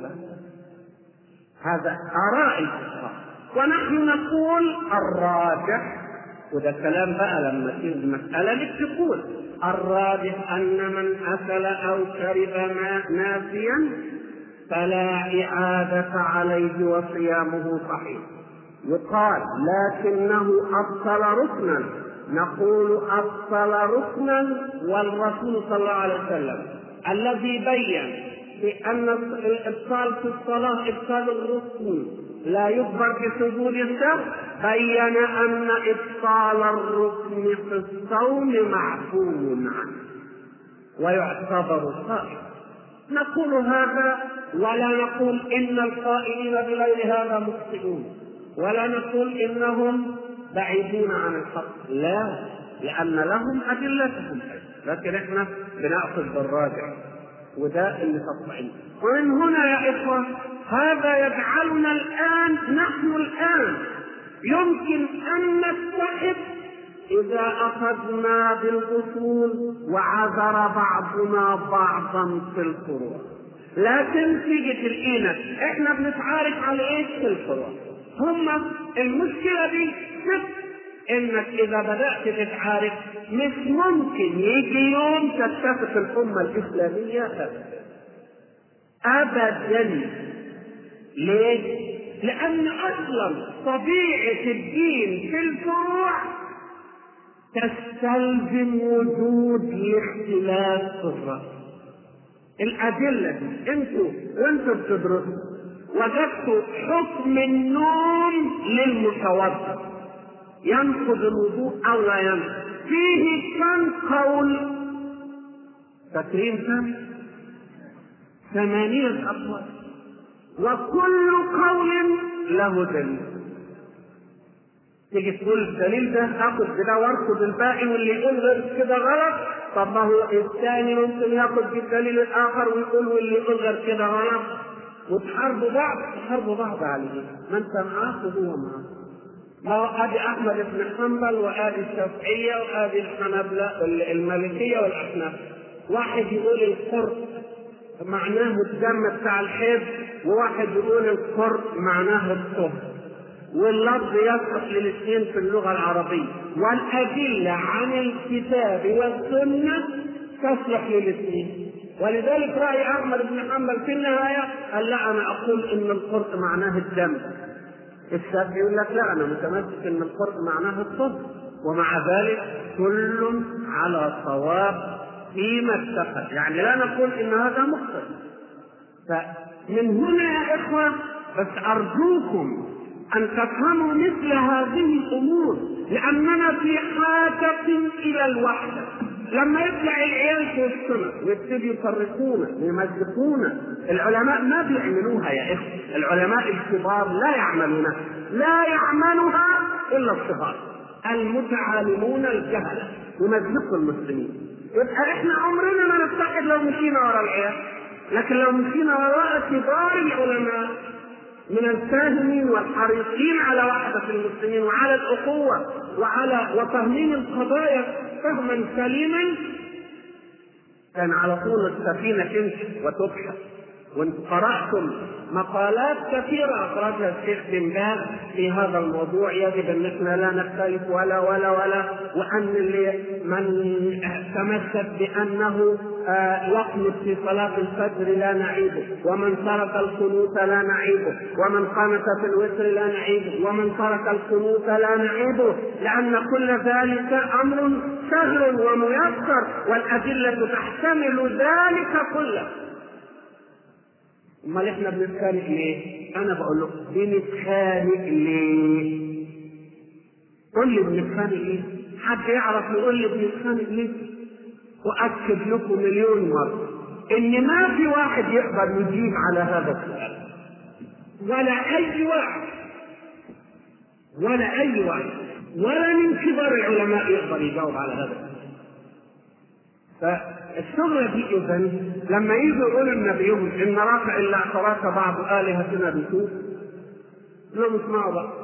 هذا آراء الفقهاء ونحن نقول الراجح وده كلام بقى لما تيجي المسألة لك تقول الراجح أن من أكل أو شرب ماء ناسيا فلا إعادة عليه وصيامه صحيح يقال لكنه أبطل ركنا نقول أبطل ركنا والرسول صلى الله عليه وسلم الذي بين بأن الإبطال في الصلاة إبطال الركن لا يخبر بسجود السهو بين أن إبطال الركن في الصوم معفو عنه ويعتبر صائم نقول هذا ولا نقول إن القائلين بغير هذا مخطئون ولا نقول إنهم بعيدون عن الحق لا لأن لهم أدلتهم لكن احنا بنأخذ بالراجع وده اللي تطمئن ومن هنا يا إخوة هذا يجعلنا الآن نحن الآن يمكن أن نتحد إذا أخذنا بالأصول وعذر بعضنا بعضا في الفروع لكن تيجي تلقينا احنا بنتعارك على ايش في الفروع هم المشكلة دي ست انك اذا بدأت تتعارك مش ممكن يجي يوم تتفق الأمة الإسلامية أبدا أبدا ليه؟ لأن أصلا طبيعة الدين في الفروع تستلزم وجود الاختلاف في الرأي الأدلة دي أنتوا وأنتوا بتدرسوا وجدتوا حكم النوم للمتوضئ ينقض الوضوء أو لا ينقض فيه كم قول فاكرين كم؟ ثمانية أقوال وكل قول له دليل تيجي تقول الدليل ده اخد كده وارفض الباقي واللي يقول غير كده غلط طب ما هو الثاني ممكن ياخد بالدليل الاخر ويقول واللي يقول غير كده غلط وتحاربوا بعض تحاربوا بعض عليه ما انت معاه وهو معاه ما هو ادي احمد بن حنبل وادي الشافعيه وادي الحنبله المالكيه والاحناف واحد يقول القرب معناه الدم بتاع الحيض وواحد يقول القرب معناه الطهر واللفظ يصلح للاثنين في اللغه العربيه والادله عن الكتاب والسنه تصلح للاثنين ولذلك راي احمد بن حنبل في النهايه قال لا انا اقول ان القرب معناه الدم الشافعي يقول لك لا انا متمسك ان القرب معناه الطهر ومع ذلك كل على صواب فيما اتفق يعني لا نقول ان هذا مخطئ فمن هنا يا اخوه بس ارجوكم ان تفهموا مثل هذه الامور لاننا في حاجه الى الوحده لما يطلع العيال في السنة ويبتدوا يفرقونا ويمزقونا العلماء ما بيعملوها يا اخوة العلماء الكبار لا يعملونها لا يعملها الا الصغار المتعالمون الجهلة يمزقوا المسلمين يبقى احنا عمرنا ما نتحد لو مشينا ورا العيال لكن لو مشينا وراء كبار العلماء من الفاهمين والحريصين على وحدة المسلمين وعلى الأخوة وعلى وتهمين القضايا فهما سليما كان على طول السفينة تمشي وتبحث وانت قراتم مقالات كثيره اخرجها الشيخ بن باز في هذا الموضوع يجب ان احنا لا نختلف ولا ولا ولا وان اللي من تمسك بانه آه، يقنط في صلاة الفجر لا نعيبه ومن ترك القنوت لا نعيبه ومن قنت في الوتر لا نعيبه ومن ترك القنوت لا نعيبه لأن كل ذلك أمر سهل وميسر والأدلة تحتمل ذلك كله امال احنا بنتخانق ليه؟ انا بقول له بنتخانق ليه؟ قول لي بنتخانق ليه؟ حد يعرف يقول لي بنتخانق ليه؟ واكد لكم مليون مره ان ما في واحد يقدر يجيب على هذا السؤال ولا اي واحد ولا اي واحد ولا من كبار العلماء يقدر يجاوب على هذا السؤال فالشغلة دي إذا لما يجوا يقولوا النبيهم إن راك إلا اعتراك بعض آلهتنا بسوء لهم اسمعوا بقى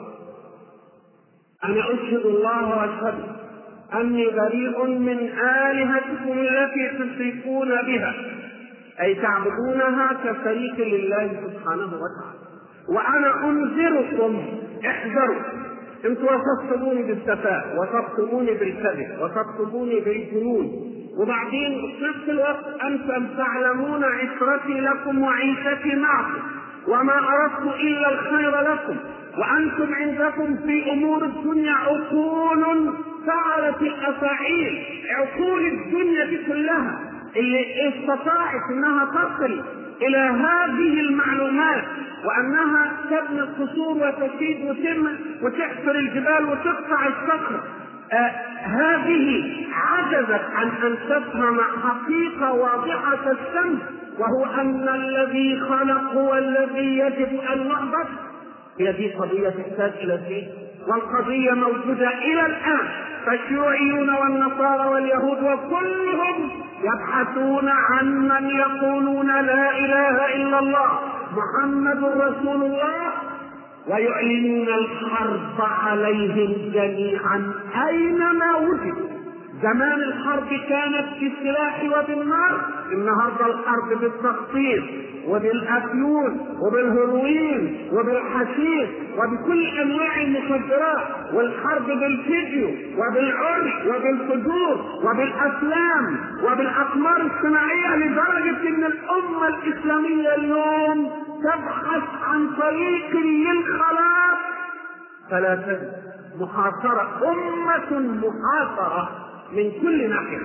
أنا أشهد الله وأشهد أني بريء من آلهتكم التي تشركون بها أي تعبدونها كشريك لله سبحانه وتعالى وأنا أنذركم احذروا انتوا وصفتموني بالسفاء وصفتموني بالكذب وصفتموني بالجنون وبعدين في نفس الوقت انتم تعلمون عشرتي لكم وعيشتي معكم وما اردت الا الخير لكم وانتم عندكم في امور الدنيا عقول فعلت الافاعيل عقول الدنيا دي كلها اللي استطاعت انها تصل الى هذه المعلومات وانها تبني القصور وتشيد وتم وتحفر الجبال وتقطع الصخر آه هذه عجزت عن ان تفهم حقيقه واضحه الشمس وهو ان الذي خلق هو الذي يجب ان نعبد هي دي قضيه تحتاج الى شيء والقضيه موجوده الى الان فالشيوعيون والنصارى واليهود وكلهم يبحثون عن من يقولون لا اله الا الله محمد رسول الله ويعلنون الحرب عليهم جميعا اينما وجدوا زمان الحرب كانت بالسلاح وبالنار النهارده الحرب بالتخطيط وبالافيون وبالهروين وبالحشيش وبكل انواع المخدرات والحرب بالفيديو وبالعنف وبالفجور وبالافلام وبالاقمار الصناعيه لدرجه ان الامه الاسلاميه اليوم تبحث عن طريق للخلاص فلا تجد محاصره امه محاصره من كل ناحيه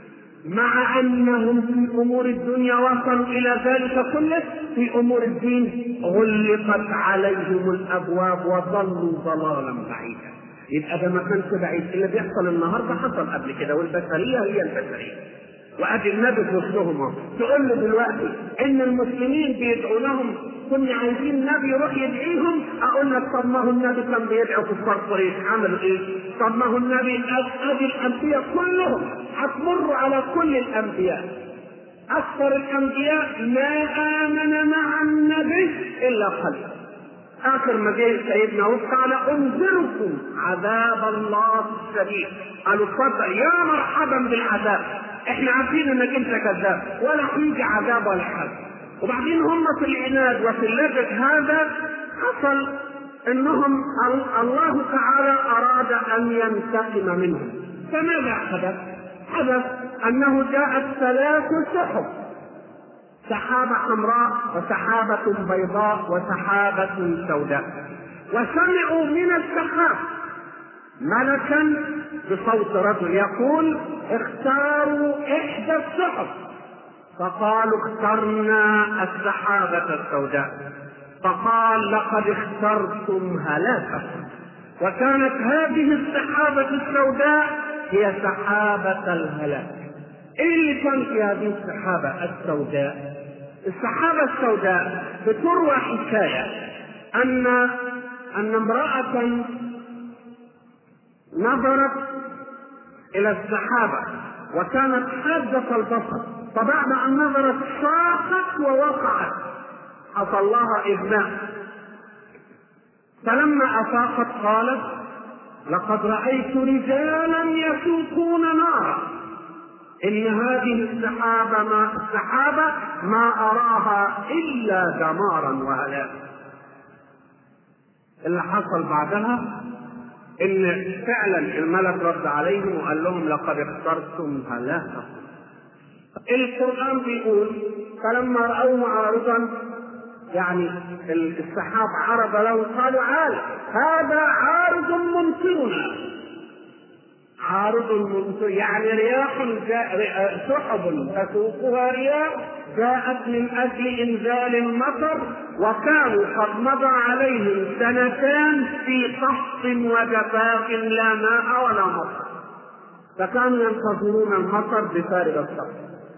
مع انهم في امور الدنيا وصلوا الى ذلك كله في امور الدين غلقت عليهم الابواب وضلوا ضلالا بعيدا يبقى ده ما كانش بعيد اللي بيحصل النهارده حصل قبل كده والبشريه هي البشريه وادي النبي في وسطهم تقول له دلوقتي ان المسلمين بيدعوا لهم كنا عايزين نبي يروح يدعيهم اقول لك طب ما هو النبي كان بيدعو كفار قريش عملوا ايه؟ طب ما هو النبي ادي الانبياء كلهم هتمر على كل الانبياء اكثر الانبياء ما امن مع النبي الا قليل اخر ما جه سيدنا هود قال انذركم عذاب الله الشديد قالوا اتفضل يا مرحبا بالعذاب احنا عارفين انك انت كذاب ولا هيجي عذاب ولا حاجه وبعدين هم في العناد وفي اللجج هذا حصل انهم الله تعالى اراد ان ينتقم منهم فماذا حدث؟ حدث انه جاءت ثلاث سحب سحابة حمراء وسحابة بيضاء وسحابة سوداء وسمعوا من السحاب ملكا بصوت رجل يقول اختاروا احدى السحب فقالوا اخترنا السحابة السوداء فقال لقد اخترتم هلاككم وكانت هذه السحابة السوداء هي سحابة الهلاك ايه اللي كان في هذه السحابة السوداء السحابة السوداء بتروى حكاية أن أن امرأة نظرت إلى السحابة وكانت حادة البصر فبعد أن نظرت صاحت ووقعت حصل لها إغماء فلما أفاقت قالت لقد رأيت رجالا يسوقون نارا إن هذه السحابة ما السحابة ما أراها إلا دمارا وهلاكا اللي حصل بعدها ان فعلا الملك رد عليهم وقال لهم لقد اخترتم هلاككم القران بيقول فلما راوه عارضا يعني السحاب عرض له قالوا عال هذا عارض ممطرنا عارض ممطر يعني رياح جاء سحب تسوقها رياح جاءت من اجل انزال المطر وكانوا قد مضى عليهم سنتان في قحط وجفاف لا ماء ولا مطر فكانوا ينتظرون المطر بفارغ الصبر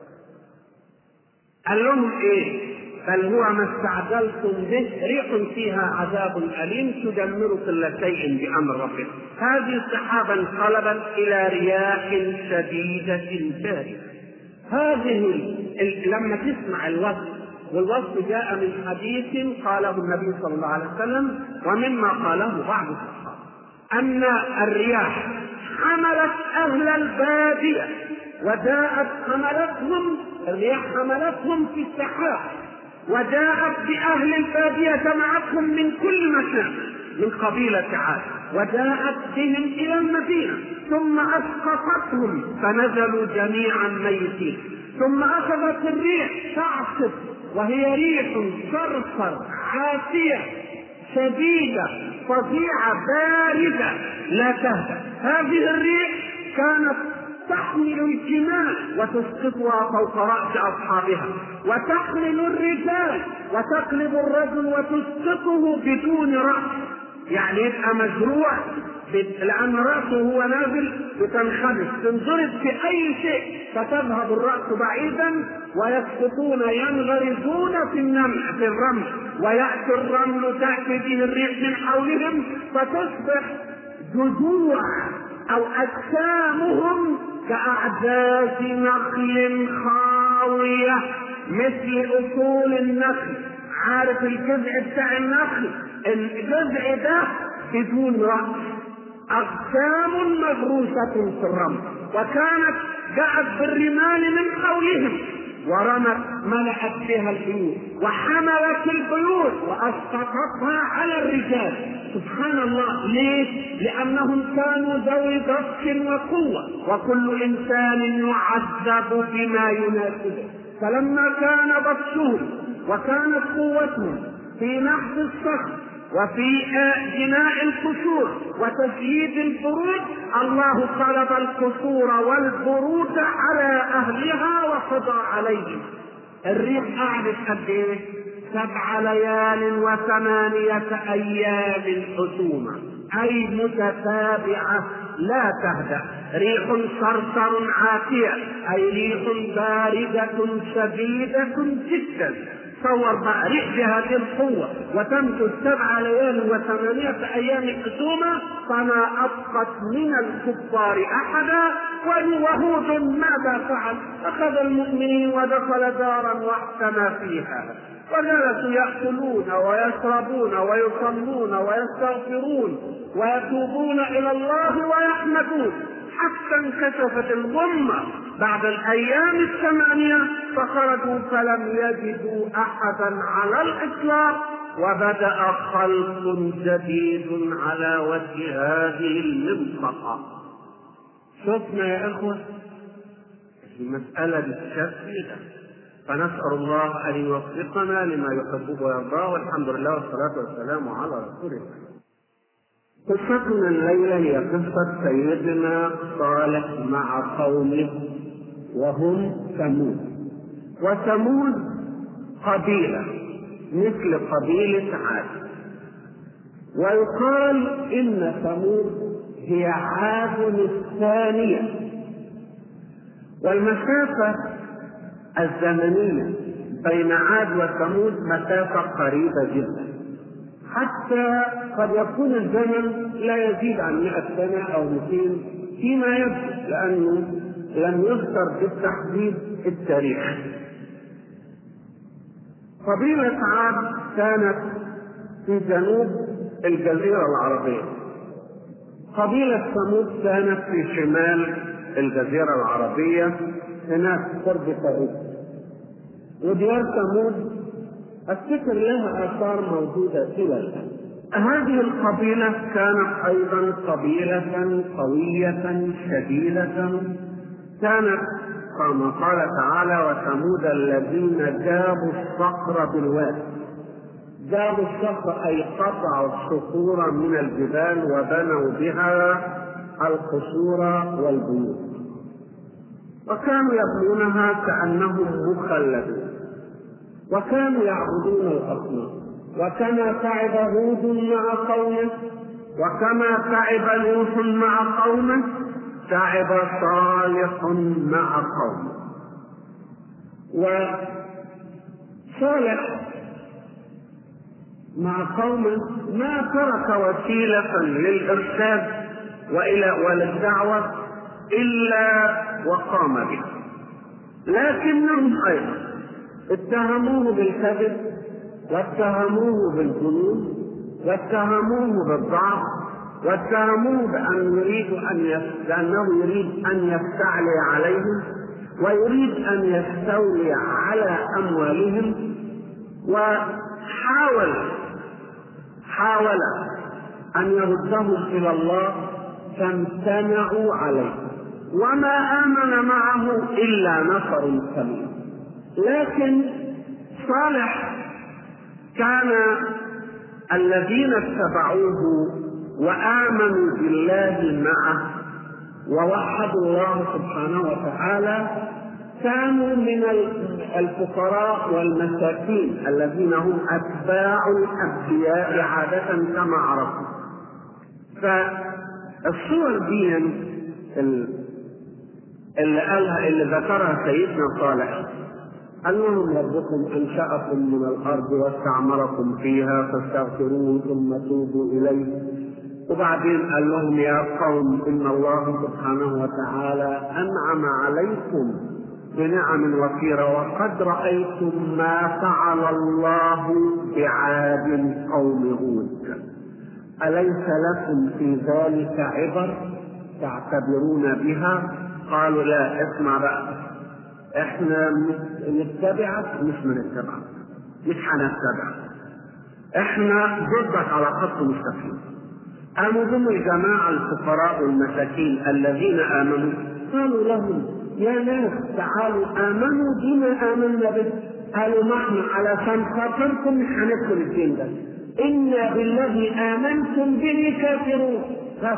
قال لهم ايه بل هو ما استعجلتم به ريح فيها عذاب أليم تدمر كل شيء بأمر ربك هذه السحابة انقلبت إلى رياح شديدة باردة هذه لما تسمع الوصف والوصف جاء من حديث قاله النبي صلى الله عليه وسلم ومما قاله بعض الصحابة أن الرياح حملت أهل البادية وجاءت حملتهم الرياح حملتهم في السحاب وجاءت بأهل البادية جمعتهم من كل مكان من قبيلة عاد وجاءت بهم إلى المدينة ثم أسقطتهم فنزلوا جميعا ميتين ثم أخذت الريح تعصف وهي ريح صرصر عاتية شديدة فظيعة باردة لا تهدأ هذه الريح كانت تحمل الجمال وتسقطها فوق رأس أصحابها وتحمل الرجال وتقلب الرجل وتسقطه بدون رأس يعني يبقى مزروع لأن رأسه هو نازل بتنخدش تنضرب في أي شيء فتذهب الرأس بعيدا ويسقطون ينغرزون في النمل في الرمل ويأتي الرمل تأتي به الريح من حولهم فتصبح جذوع أو أجسامهم كأعجاز نخل خاوية مثل أصول النخل عارف الجذع بتاع النخل الجذع ده بدون رأس أقسام مغروسة في الرمل وكانت جاءت بالرمال من حولهم ورمت ملأت بها البيوت وحملت البيوت وأسقطتها على الرجال سبحان الله ليه؟ لأنهم كانوا ذوي ضبط وقوة وكل إنسان يعذب بما يناسبه فلما كان بطشهم وكانت قوتهم في نحت الصخر وفي بناء القصور وتزييد البروج الله قلب القصور والبروج على اهلها وقضى عليهم الريح قعدت قد ايه؟ سبع ليال وثمانية أيام حسومة أي متتابعة لا تهدأ ريح صرصر عاتية أي ريح باردة شديدة جدا تصور بقى ريح بهذه القوة وتمكث سبع ليال وثمانية أيام حسومة فما أبقت من الكفار أحدا وهود ماذا فعل؟ أخذ المؤمنين ودخل دارا واحتمى فيها وجلسوا يأكلون ويشربون ويصلون ويستغفرون ويتوبون إلى الله ويحمدون حتى انكشفت الغمة بعد الأيام الثمانية فخرجوا فلم يجدوا أحدا على الإطلاق وبدأ خلق جديد على وجه هذه المنطقة شفنا يا إخوة المسألة بالشكل ده فنسأل الله أن يوفقنا لما يحبه ويرضاه والحمد لله والصلاة والسلام على رسول الله قصتنا الليلة هي قصة سيدنا صالح مع قومه وهم ثمود وثمود قبيلة مثل قبيلة عاد ويقال إن ثمود هي عاد الثانية والمسافة الزمنية بين عاد وثمود مسافة قريبة جدا حتى قد يكون الزمن لا يزيد عن 100 سنة أو 200 فيما يبدو لأنه لم يذكر بالتحديد التاريخ قبيلة عاد كانت في جنوب الجزيرة العربية قبيلة ثمود كانت في شمال الجزيرة العربية هناك قرب طريق وديار ثمود افتكر لها اثار موجوده الى الان هذه القبيله كانت ايضا قبيله قويه شديده كانت كما قال تعالى وثمود الذين جابوا الصخر بالواد جابوا الصخر اي قطعوا الصخور من الجبال وبنوا بها القصور والبيوت وكانوا يبنونها كانهم مخلدون وكانوا يعبدون الاصنام وكما تعب هود مع قومه وكما تعب نوح مع قومه تعب صالح مع قومه وصالح مع قومه ما ترك وسيلة للإرشاد وإلى وللدعوة إلا وقام بها لكنهم أيضا اتهموه بالكذب واتهموه بالجنون واتهموه بالضعف واتهموه بأن يريد أن يس... بأنه يريد أن يستعلي عليهم ويريد أن يستولي على أموالهم وحاول حاول أن يردهم إلى الله فامتنعوا عليه وما آمن معه إلا نفر قليل لكن صالح كان الذين اتبعوه وآمنوا بالله معه ووحدوا الله سبحانه وتعالى كانوا من الفقراء والمساكين الذين هم أتباع الأنبياء عادة كما عرفنا فالصور دي اللي قالها اللي ذكرها سيدنا صالح أنهم ربكم أنشأكم من الأرض واستعمركم فيها فاستغفروه ثم توبوا إليه وبعدين قال لهم يا قوم إن الله سبحانه وتعالى أنعم عليكم بنعم وفيرة وقد رأيتم ما فعل الله بعاد قوم هود أليس لكم في ذلك عبر تعتبرون بها قالوا لا اسمع بقى احنا نتبعك مش بنتبعك مش هنتبعك احنا ضدك على خط مستقيم قاموا هم الجماعة الفقراء والمساكين الذين آمنوا قالوا لهم يا ناس تعالوا آمنوا بما آمنا به قالوا ما احنا علشان خاطركم مش هندخل الدين ده إنا بالذي آمنتم به كافرون بس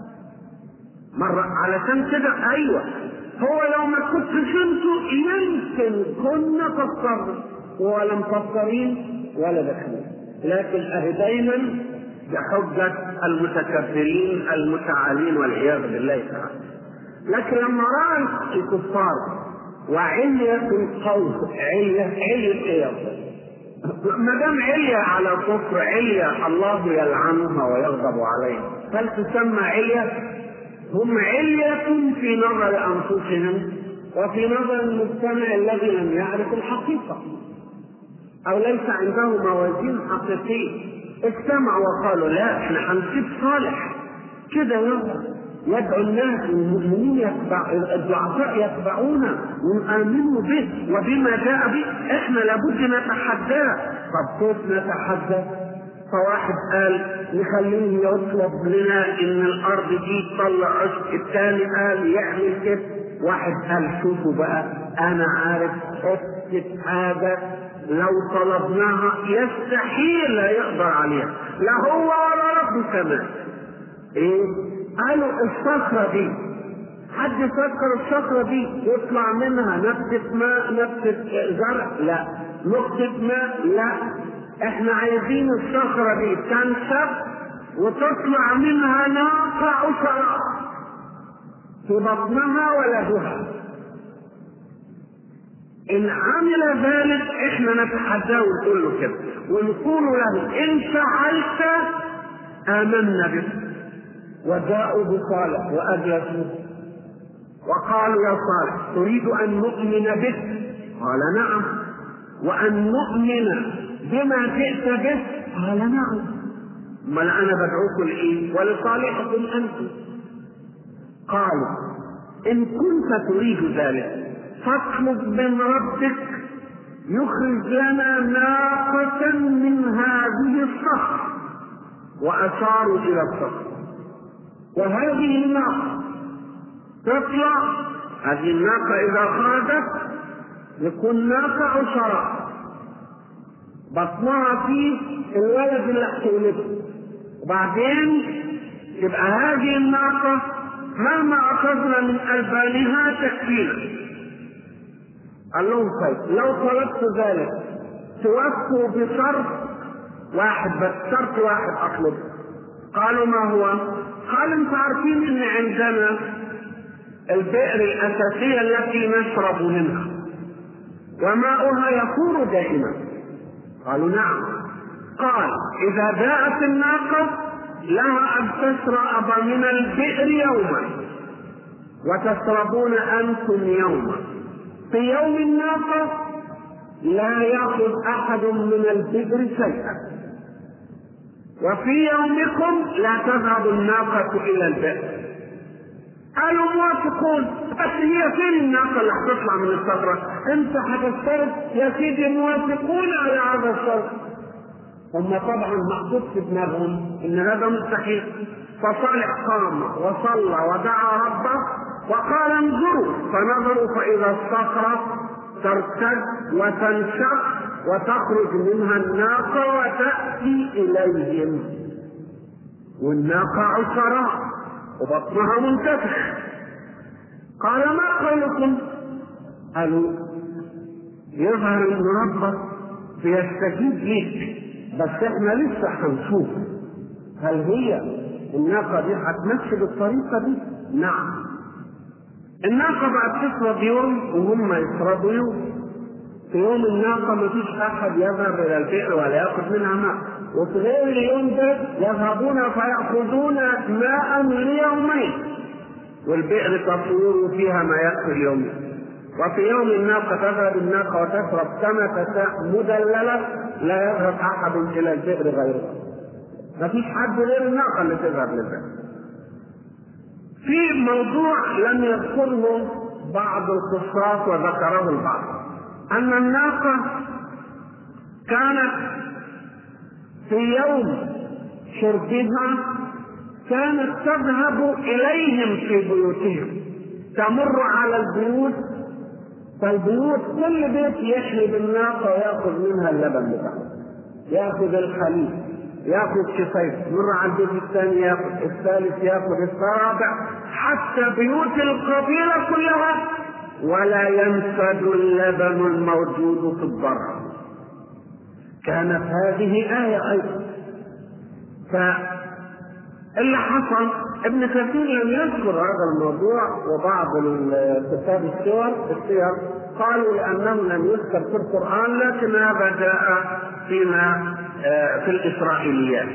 مرة علشان كده أيوه هو لو ما كنتش انتوا يمكن كنا فكرنا ولا مفكرين ولا داخلين لكن اهي دايما بحجة المتكبرين المتعالين والعياذ بالله تعالى لكن لما رأى الكفار وعلية القوم علية علية ايه ما دام علية على كفر علية الله يلعنها ويغضب عليها هل تسمى علية؟ هم علية في نظر أنفسهم وفي نظر المجتمع الذي لم يعرف الحقيقة أو ليس عنده موازين حقيقية اجتمعوا وقالوا لا احنا هنسيب صالح كده يلا يدعو الناس المؤمنين يتبع الضعفاء يتبعونه ويؤمنوا به وبما جاء به احنا لابد نتحداه طب كيف نتحدى فواحد قال نخليه يطلب لنا ان الارض دي تطلع عشق الثاني قال يعمل كده واحد قال شوفوا بقى انا عارف حته حاجه لو طلبناها يستحيل لا يقدر عليها لا هو ولا ربه كمان ايه قالوا الصخره دي حد يفكر الصخره دي يطلع منها نبته ماء نبته زرع لا نقطه ماء لا احنا عايزين الصخرة دي تنشف وتطلع منها ناقة عشرة في بطنها ولدها إن عمل ذلك إحنا نتحداه ونقول له كده ونقول له إن فعلت آمنا بك وجاءوا بصالح وأجلسوا وقالوا يا صالح تريد أن نؤمن بك قال نعم وأن نؤمن بما جئت به قال نعم ما انا بدعوكم لايه ولصالحكم انتم قالوا ان كنت تريد ذلك فاطلب من ربك يخرج لنا ناقة من هذه الصخر وأشاروا إلى الصخر وهذه الناقة تطلع هذه الناقة إذا خرجت يكون ناقة عشراء بطنها فيه الولد اللي هتولده وبعدين يبقى هذه الناقة مهما أخذنا من ألبانها تكفينا قال لهم طيب لو طلبت ذلك توفوا بشرط واحد بس شرط واحد اطلبه قالوا ما هو؟ قال انتم عارفين ان عندنا البئر الاساسيه التي نشرب منها وماؤها يفور دائما قالوا نعم قال اذا جاءت الناقه لها ان تشرب من البئر يوما وتشربون انتم يوما في يوم الناقة لا يأخذ أحد من البئر شيئا وفي يومكم لا تذهب الناقة إلى البئر قالوا موافقون بس هي فين الناقة اللي هتطلع من الصخرة؟ أنت هتشترط يا سيدي موافقون على هذا الشرط هم طبعا محطوط في دماغهم ان هذا مستحيل فصالح قام وصلى ودعا ربه وقال انظروا فنظروا فإذا الصخرة ترتد وتنشق وتخرج منها الناقة وتأتي إليهم والناقة عشراء وبطنها منتفخ قال ما قولكم؟ قالوا يظهر ان ربك بيستجيب ليك بس احنا لسه هنشوف هل هي الناقة دي هتمشي بالطريقة دي؟ نعم الناقة بعد تشرب يوم وهم يشربوا يوم في يوم الناقة ما فيش أحد يذهب إلى البئر ولا يأخذ منها ماء وفي غير اليوم ده يذهبون فيأخذون ماء ليومين والبئر تفور فيها ما يكفي اليوم وفي يوم الناقة تذهب الناقة وتشرب كما تشاء مدللة لا يذهب أحد إلى البئر غيرها ما فيش حد غير الناقة اللي تذهب للبئر في موضوع لم يذكره بعض القصاص وذكره البعض أن الناقة كانت في يوم شربها كانت تذهب إليهم في بيوتهم تمر على البيوت فالبيوت كل بيت يحلب الناقة ويأخذ منها اللبن بتاعه يأخذ الحليب ياخذ شفيف مر على البيت الثاني ياخذ الثالث ياخذ الرابع حتى بيوت القبيلة كلها ولا ينفد اللبن الموجود في الضرع كانت هذه آية أيضا فاللي حصل ابن كثير لم يذكر هذا الموضوع وبعض كتاب السور السير قالوا لأنه لم يذكر في القرآن لكن هذا جاء فيما آه، في الإسرائيليات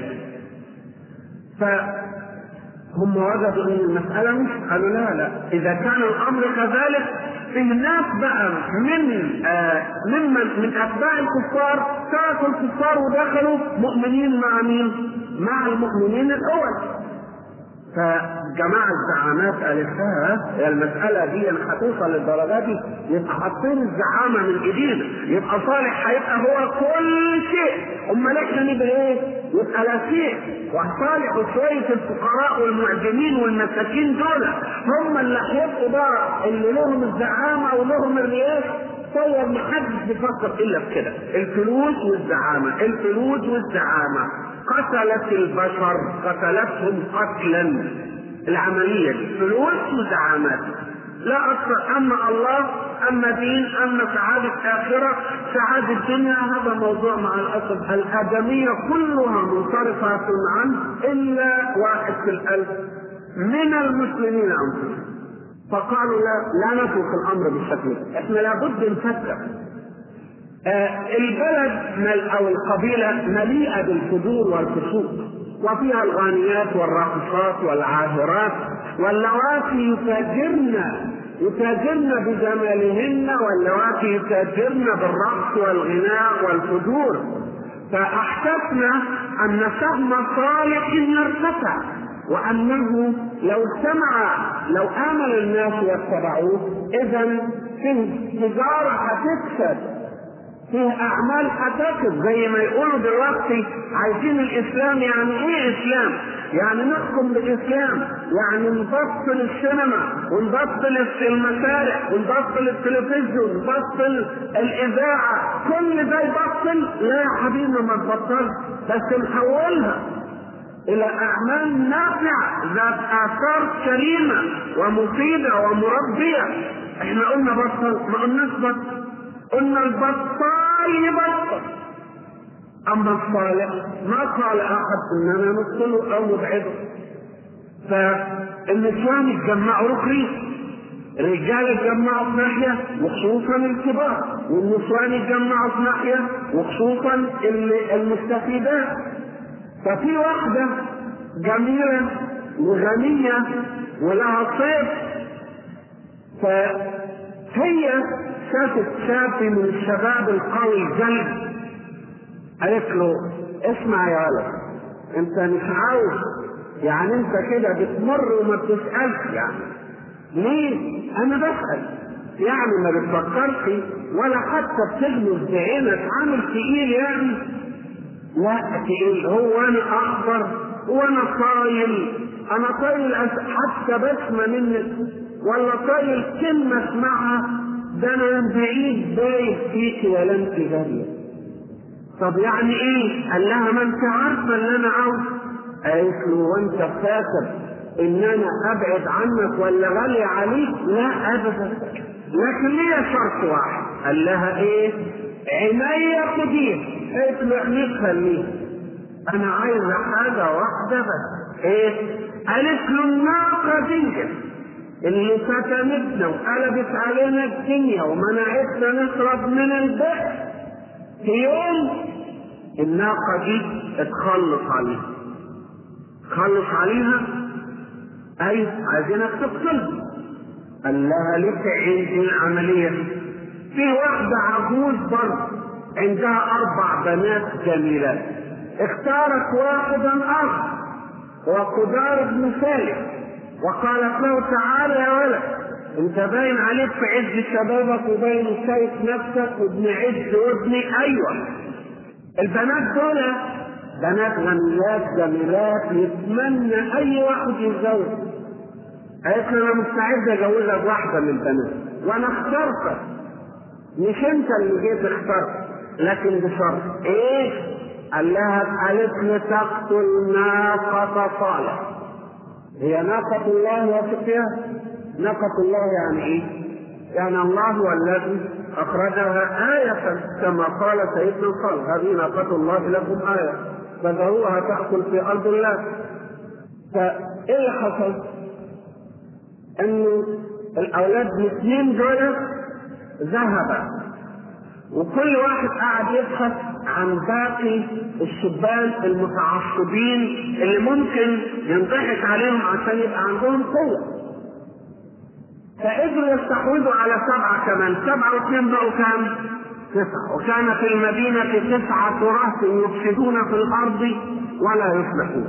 فهم وجدوا أن المسألة مش قالوا لا لا إذا كان الأمر كذلك في ناس بقى من آه ممن من أتباع الكفار تركوا الكفار ودخلوا مؤمنين مع مين؟ مع المؤمنين الأول فجماعة الزعامات قالتها هي المسألة دي هتوصل للدرجة دي يبقى حاطين الزعامة من ايدينا يبقى صالح هيبقى هو كل شيء امال احنا نبقى ايه؟ يبقى لا شيء وصالح وشوية الفقراء والمعجمين والمساكين دول هم اللي هيبقوا بقى اللي لهم الزعامة ولهم الرياس تصور محدش بيفكر الا في كده الفلوس والزعامة الفلوس والزعامة قتلت البشر قتلتهم قتلا العملية دي فلوس وزعامات لا أكثر أما الله أما دين أما سعادة آخرة سعادة الدنيا هذا موضوع مع الأسف الآدمية كلها منصرفة عنه إلا واحد في الألف من المسلمين أنفسهم فقالوا لا لا نترك الأمر بالشكل احنا لابد نفكر آه البلد او القبيله مليئه بالفجور والفسوق وفيها الغانيات والراقصات والعاهرات واللواتي يتاجرن يتاجرن بجمالهن واللواتي يتاجرن بالرقص والغناء والفجور فاحسسنا ان سهم صالح يرتفع وانه لو سمع لو امن الناس واتبعوه اذا فيه تجارة هتكسب فيه أعمال هتكسب زي ما يقولوا دلوقتي عايزين الإسلام يعني إيه إسلام؟ يعني نحكم بالإسلام يعني نبطل السينما ونبطل المسارح ونبطل التلفزيون ونبطل الإذاعة كل ده يبطل لا يا حبيبي ما تبطلش بس نحولها إلى أعمال نافعة ذات آثار كريمة ومفيدة ومربية احنا قلنا بطل ما قلناش بطل قلنا البطال يبطل اما الصالح ما قال احد اننا نقتله او نبعده فالنسوان يتجمعوا ركري الرجال يتجمعوا في ناحية وخصوصا الكبار والنسوان يتجمعوا في ناحية وخصوصا المستفيدات ففي واحدة جميلة وغنية ولها صيف فهي شافت شاب من الشباب القوي الجلد قالت له اسمع يا ولد انت مش عاوز يعني انت كده بتمر وما بتسألش يعني ليه؟ انا بسأل يعني ما بتفكرش ولا حتى بتغمز بعينك عامل تقيل يعني لا تقيل هو انا اخبر وانا صايم انا طايل حتى بسمة منك ولا طايل كلمة اسمعها ده انا من بعيد بايت فيك ولا انت جارية طب يعني ايه؟ قال لها ما انت عارفة اللي انا عاوز قالت له وانت فاكر ان انا ابعد عنك ولا غالي عليك؟ لا ابدا لكن ليا شرط واحد قال لها ايه؟ عينيا خديه قالت له عينيك خليه انا عايزه حاجه واحده بس ايه؟ قالت له الناقه دي اللي فتنتنا وقلبت علينا الدنيا ومنعتنا نشرب من البئر في يوم الناقة دي اتخلص عليها تخلص عليها أي عايزينك تقتلها قال لها لك عندي العملية في واحدة عجوز برضه عندها أربع بنات جميلات اختارت واحدا آخر وقدار بن سالم وقالت له تعالى يا ولد انت باين عليك في عز شبابك وباين شايف نفسك وابن عز وابني ايوه البنات دول بنات غنيات جميلات يتمنى اي واحد يتزوج قالت له انا مستعد اجوزك واحده من البنات وانا اخترتك مش انت اللي جيت اخترت لكن بشرط ايه قال لها قالت لي تقتل ناقة صالح هي ناقة الله وفقها ناقة الله يعني ايه؟ يعني الله هو الذي أخرجها آية كما قال سيدنا قال هذه ناقة الله لكم آية فذروها تأكل في أرض الله فإيه اللي حصل؟ إنه الأولاد الاثنين دول ذهبا وكل واحد قاعد يبحث عن باقي الشبان المتعصبين اللي ممكن ينضحك عليهم عشان يبقى عندهم قوة. فقدروا يستحوذوا على سبعة كمان، سبعة واثنين بقوا كام؟ تسعة، وكان في المدينة تسعة رهط يفسدون في الأرض ولا يصلحون.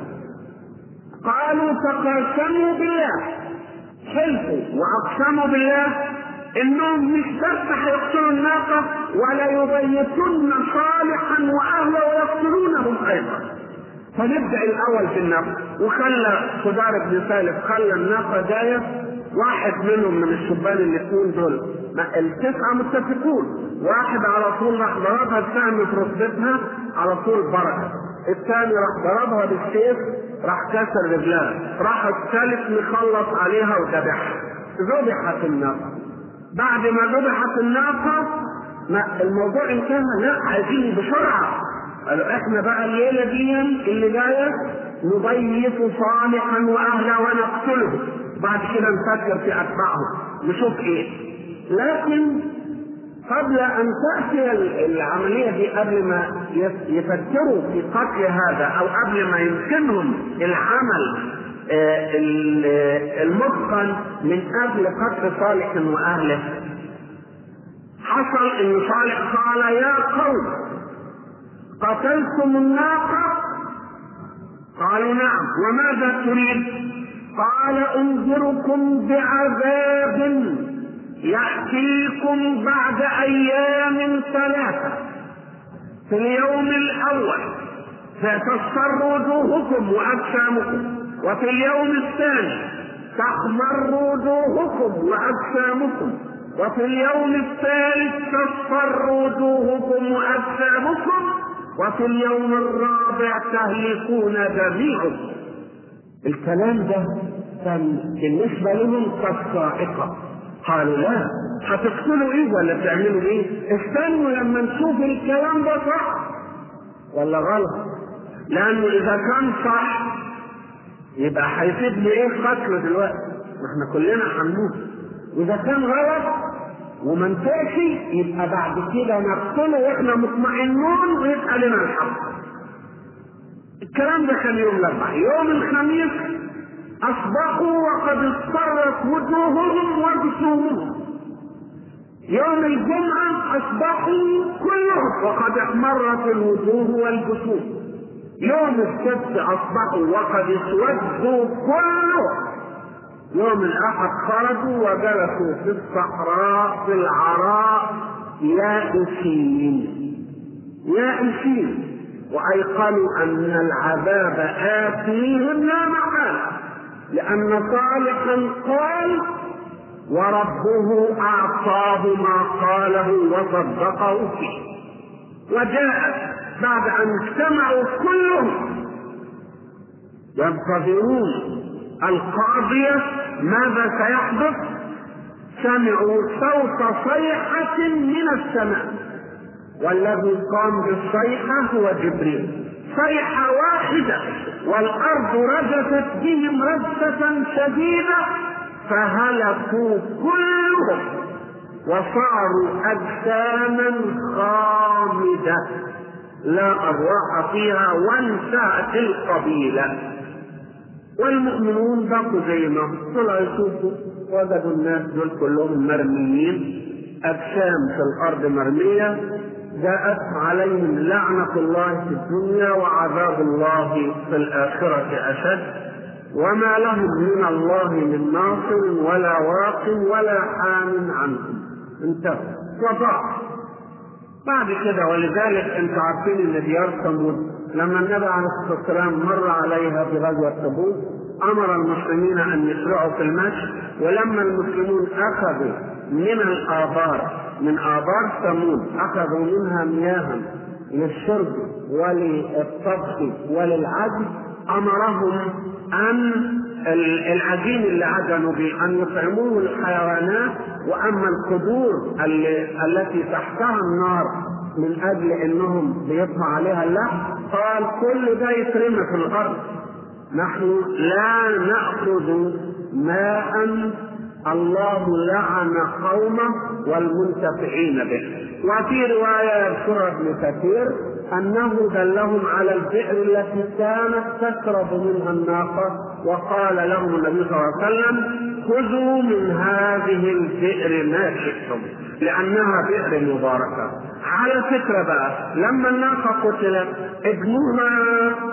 قالوا تقاسموا بالله حلفوا وأقسموا بالله انهم مش بس هيقتلوا الناقه ولا يبيتن صالحا واهله ويقتلونهم ايضا فنبدا الاول في الناقه وخلى خدار بن سالف خلى الناقه جايه واحد منهم من الشبان الاثنين دول التسعه متفقون واحد على طول راح ضربها الثاني في ركبتها على طول بركه الثاني راح ضربها بالسيف راح كسر رجلها راح الثالث مخلص عليها وذبحها ذبحت الناقه بعد ما ذبحت الناقة ما الموضوع انتهى لا عايزين بسرعة قالوا احنا بقى الليلة دي اللي جاية نضيف صالحا واهله ونقتله بعد كده نفكر في اتباعهم نشوف ايه لكن قبل ان تاتي العمليه دي قبل ما يفكروا في قتل هذا او قبل ما يمكنهم العمل المتقن من اجل قتل صالح واهله حصل ان صالح قال يا قوم قتلتم الناقه قالوا نعم وماذا تريد قال انذركم بعذاب يأتيكم بعد أيام ثلاثة في اليوم الأول فتصفر وجوهكم وأجسامكم وفي اليوم الثاني تحمر وجوهكم وأجسامكم وفي اليوم الثالث تصفر وجوهكم وأجسامكم وفي اليوم الرابع تهلكون جميعكم الكلام ده كان بالنسبة لهم كالصاعقة قالوا لا هتقتلوا ايه ولا بتعملوا ايه؟ استنوا لما نشوف الكلام ده صح ولا غلط لانه اذا كان صح يبقى هيفيد لي ايه قتله دلوقتي؟ ما احنا كلنا هنموت واذا كان غلط وما نفعش يبقى بعد كده نقتله واحنا مطمئنون ويبقى لنا الحق الكلام ده كان يوم الاربعاء يوم الخميس اصبحوا وقد اصفرت وجوههم وجسومهم يوم الجمعة أصبحوا كلهم وقد احمرت الوجوه والجسوم يوم السبت أصبحوا وقد اسودوا كلهم يوم الأحد خرجوا وجلسوا في الصحراء في العراء يائسين يائسين وأيقنوا أن العذاب آتيهم لا محالة لأن صالحا قال وربه أعطاه ما قاله وصدقه فيه وجاءت بعد أن اجتمعوا كلهم ينتظرون القاضية ماذا سيحدث سمعوا صوت صيحة من السماء والذي قام بالصيحة هو جبريل صيحة واحدة والأرض رجفت بهم رجفة شديدة فهلكوا كلهم وصاروا أجساما خامدة لا أرواح فيها وانتهت القبيلة والمؤمنون بقوا زي ما طلعوا يشوفوا وجدوا الناس دول كلهم مرميين أجسام في الأرض مرمية جاءت عليهم لعنة الله في الدنيا وعذاب الله في الآخرة أشد وما لهم من الله من ناصر ولا واق ولا حام عنهم انتهوا وضاع بعد كده ولذلك انتوا عارفين ان ديار ثمود لما النبي عليه الصلاه والسلام مر عليها في غزوه تبوك امر المسلمين ان يسرعوا في المشي ولما المسلمون اخذوا من الابار من ابار ثمود اخذوا منها مياها للشرب وللطبخ وللعجل امرهم ان العجين اللي عجنوا به ان يطعموه الحيوانات واما القدور التي تحتها النار من اجل انهم بيطمع عليها اللحم قال كل ده يترمى في الارض نحن لا ناخذ ماء الله لعن قومه والمنتفعين به وفي روايه يذكرها ابن كثير انه دلهم على البئر التي كانت تشرب منها الناقه وقال لهم النبي صلى الله عليه وسلم خذوا من هذه البئر ما شئتم لانها بئر مباركه على فكره بقى لما الناقه قتلت ابنها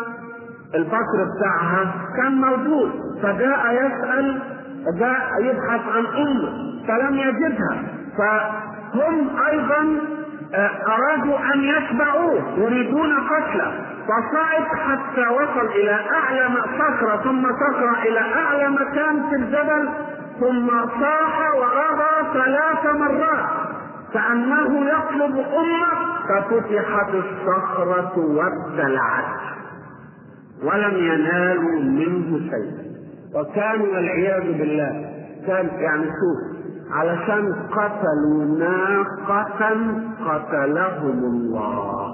البكر بتاعها كان موجود فجاء يسال جاء يبحث عن امه فلم يجدها فهم ايضا ارادوا ان يتبعوه يريدون قتله فصعد حتى وصل الى اعلى صخره ثم صخره الى اعلى مكان في الجبل ثم صاح ورغى ثلاث مرات كانه يطلب امه ففتحت الصخره وابتلعت ولم ينالوا منه شيئا وكانوا والعياذ بالله كان يعني شوف علشان قتلوا ناقة قتلهم الله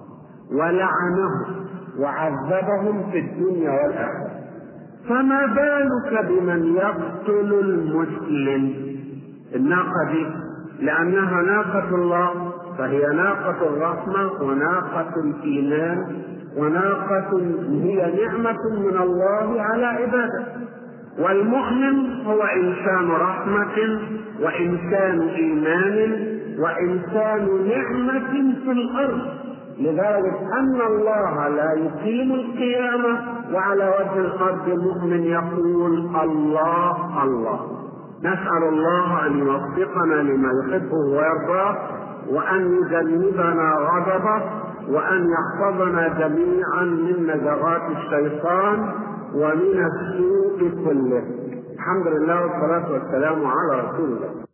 ولعنهم وعذبهم في الدنيا والآخرة فما بالك بمن يقتل المسلم الناقة دي لأنها ناقة الله فهي ناقة الرحمة وناقة الإيمان وناقة هي نعمة من الله على عباده والمؤمن هو إنسان رحمة وإنسان إيمان وإنسان نعمة في الأرض لذلك أن الله لا يقيم القيامة وعلى وجه الأرض المؤمن يقول الله الله نسأل الله أن يوفقنا لما يحبه ويرضاه وأن يجنبنا غضبه وأن يحفظنا جميعا من نزغات الشيطان ومن السوء كله الحمد لله والصلاة والسلام على رسول الله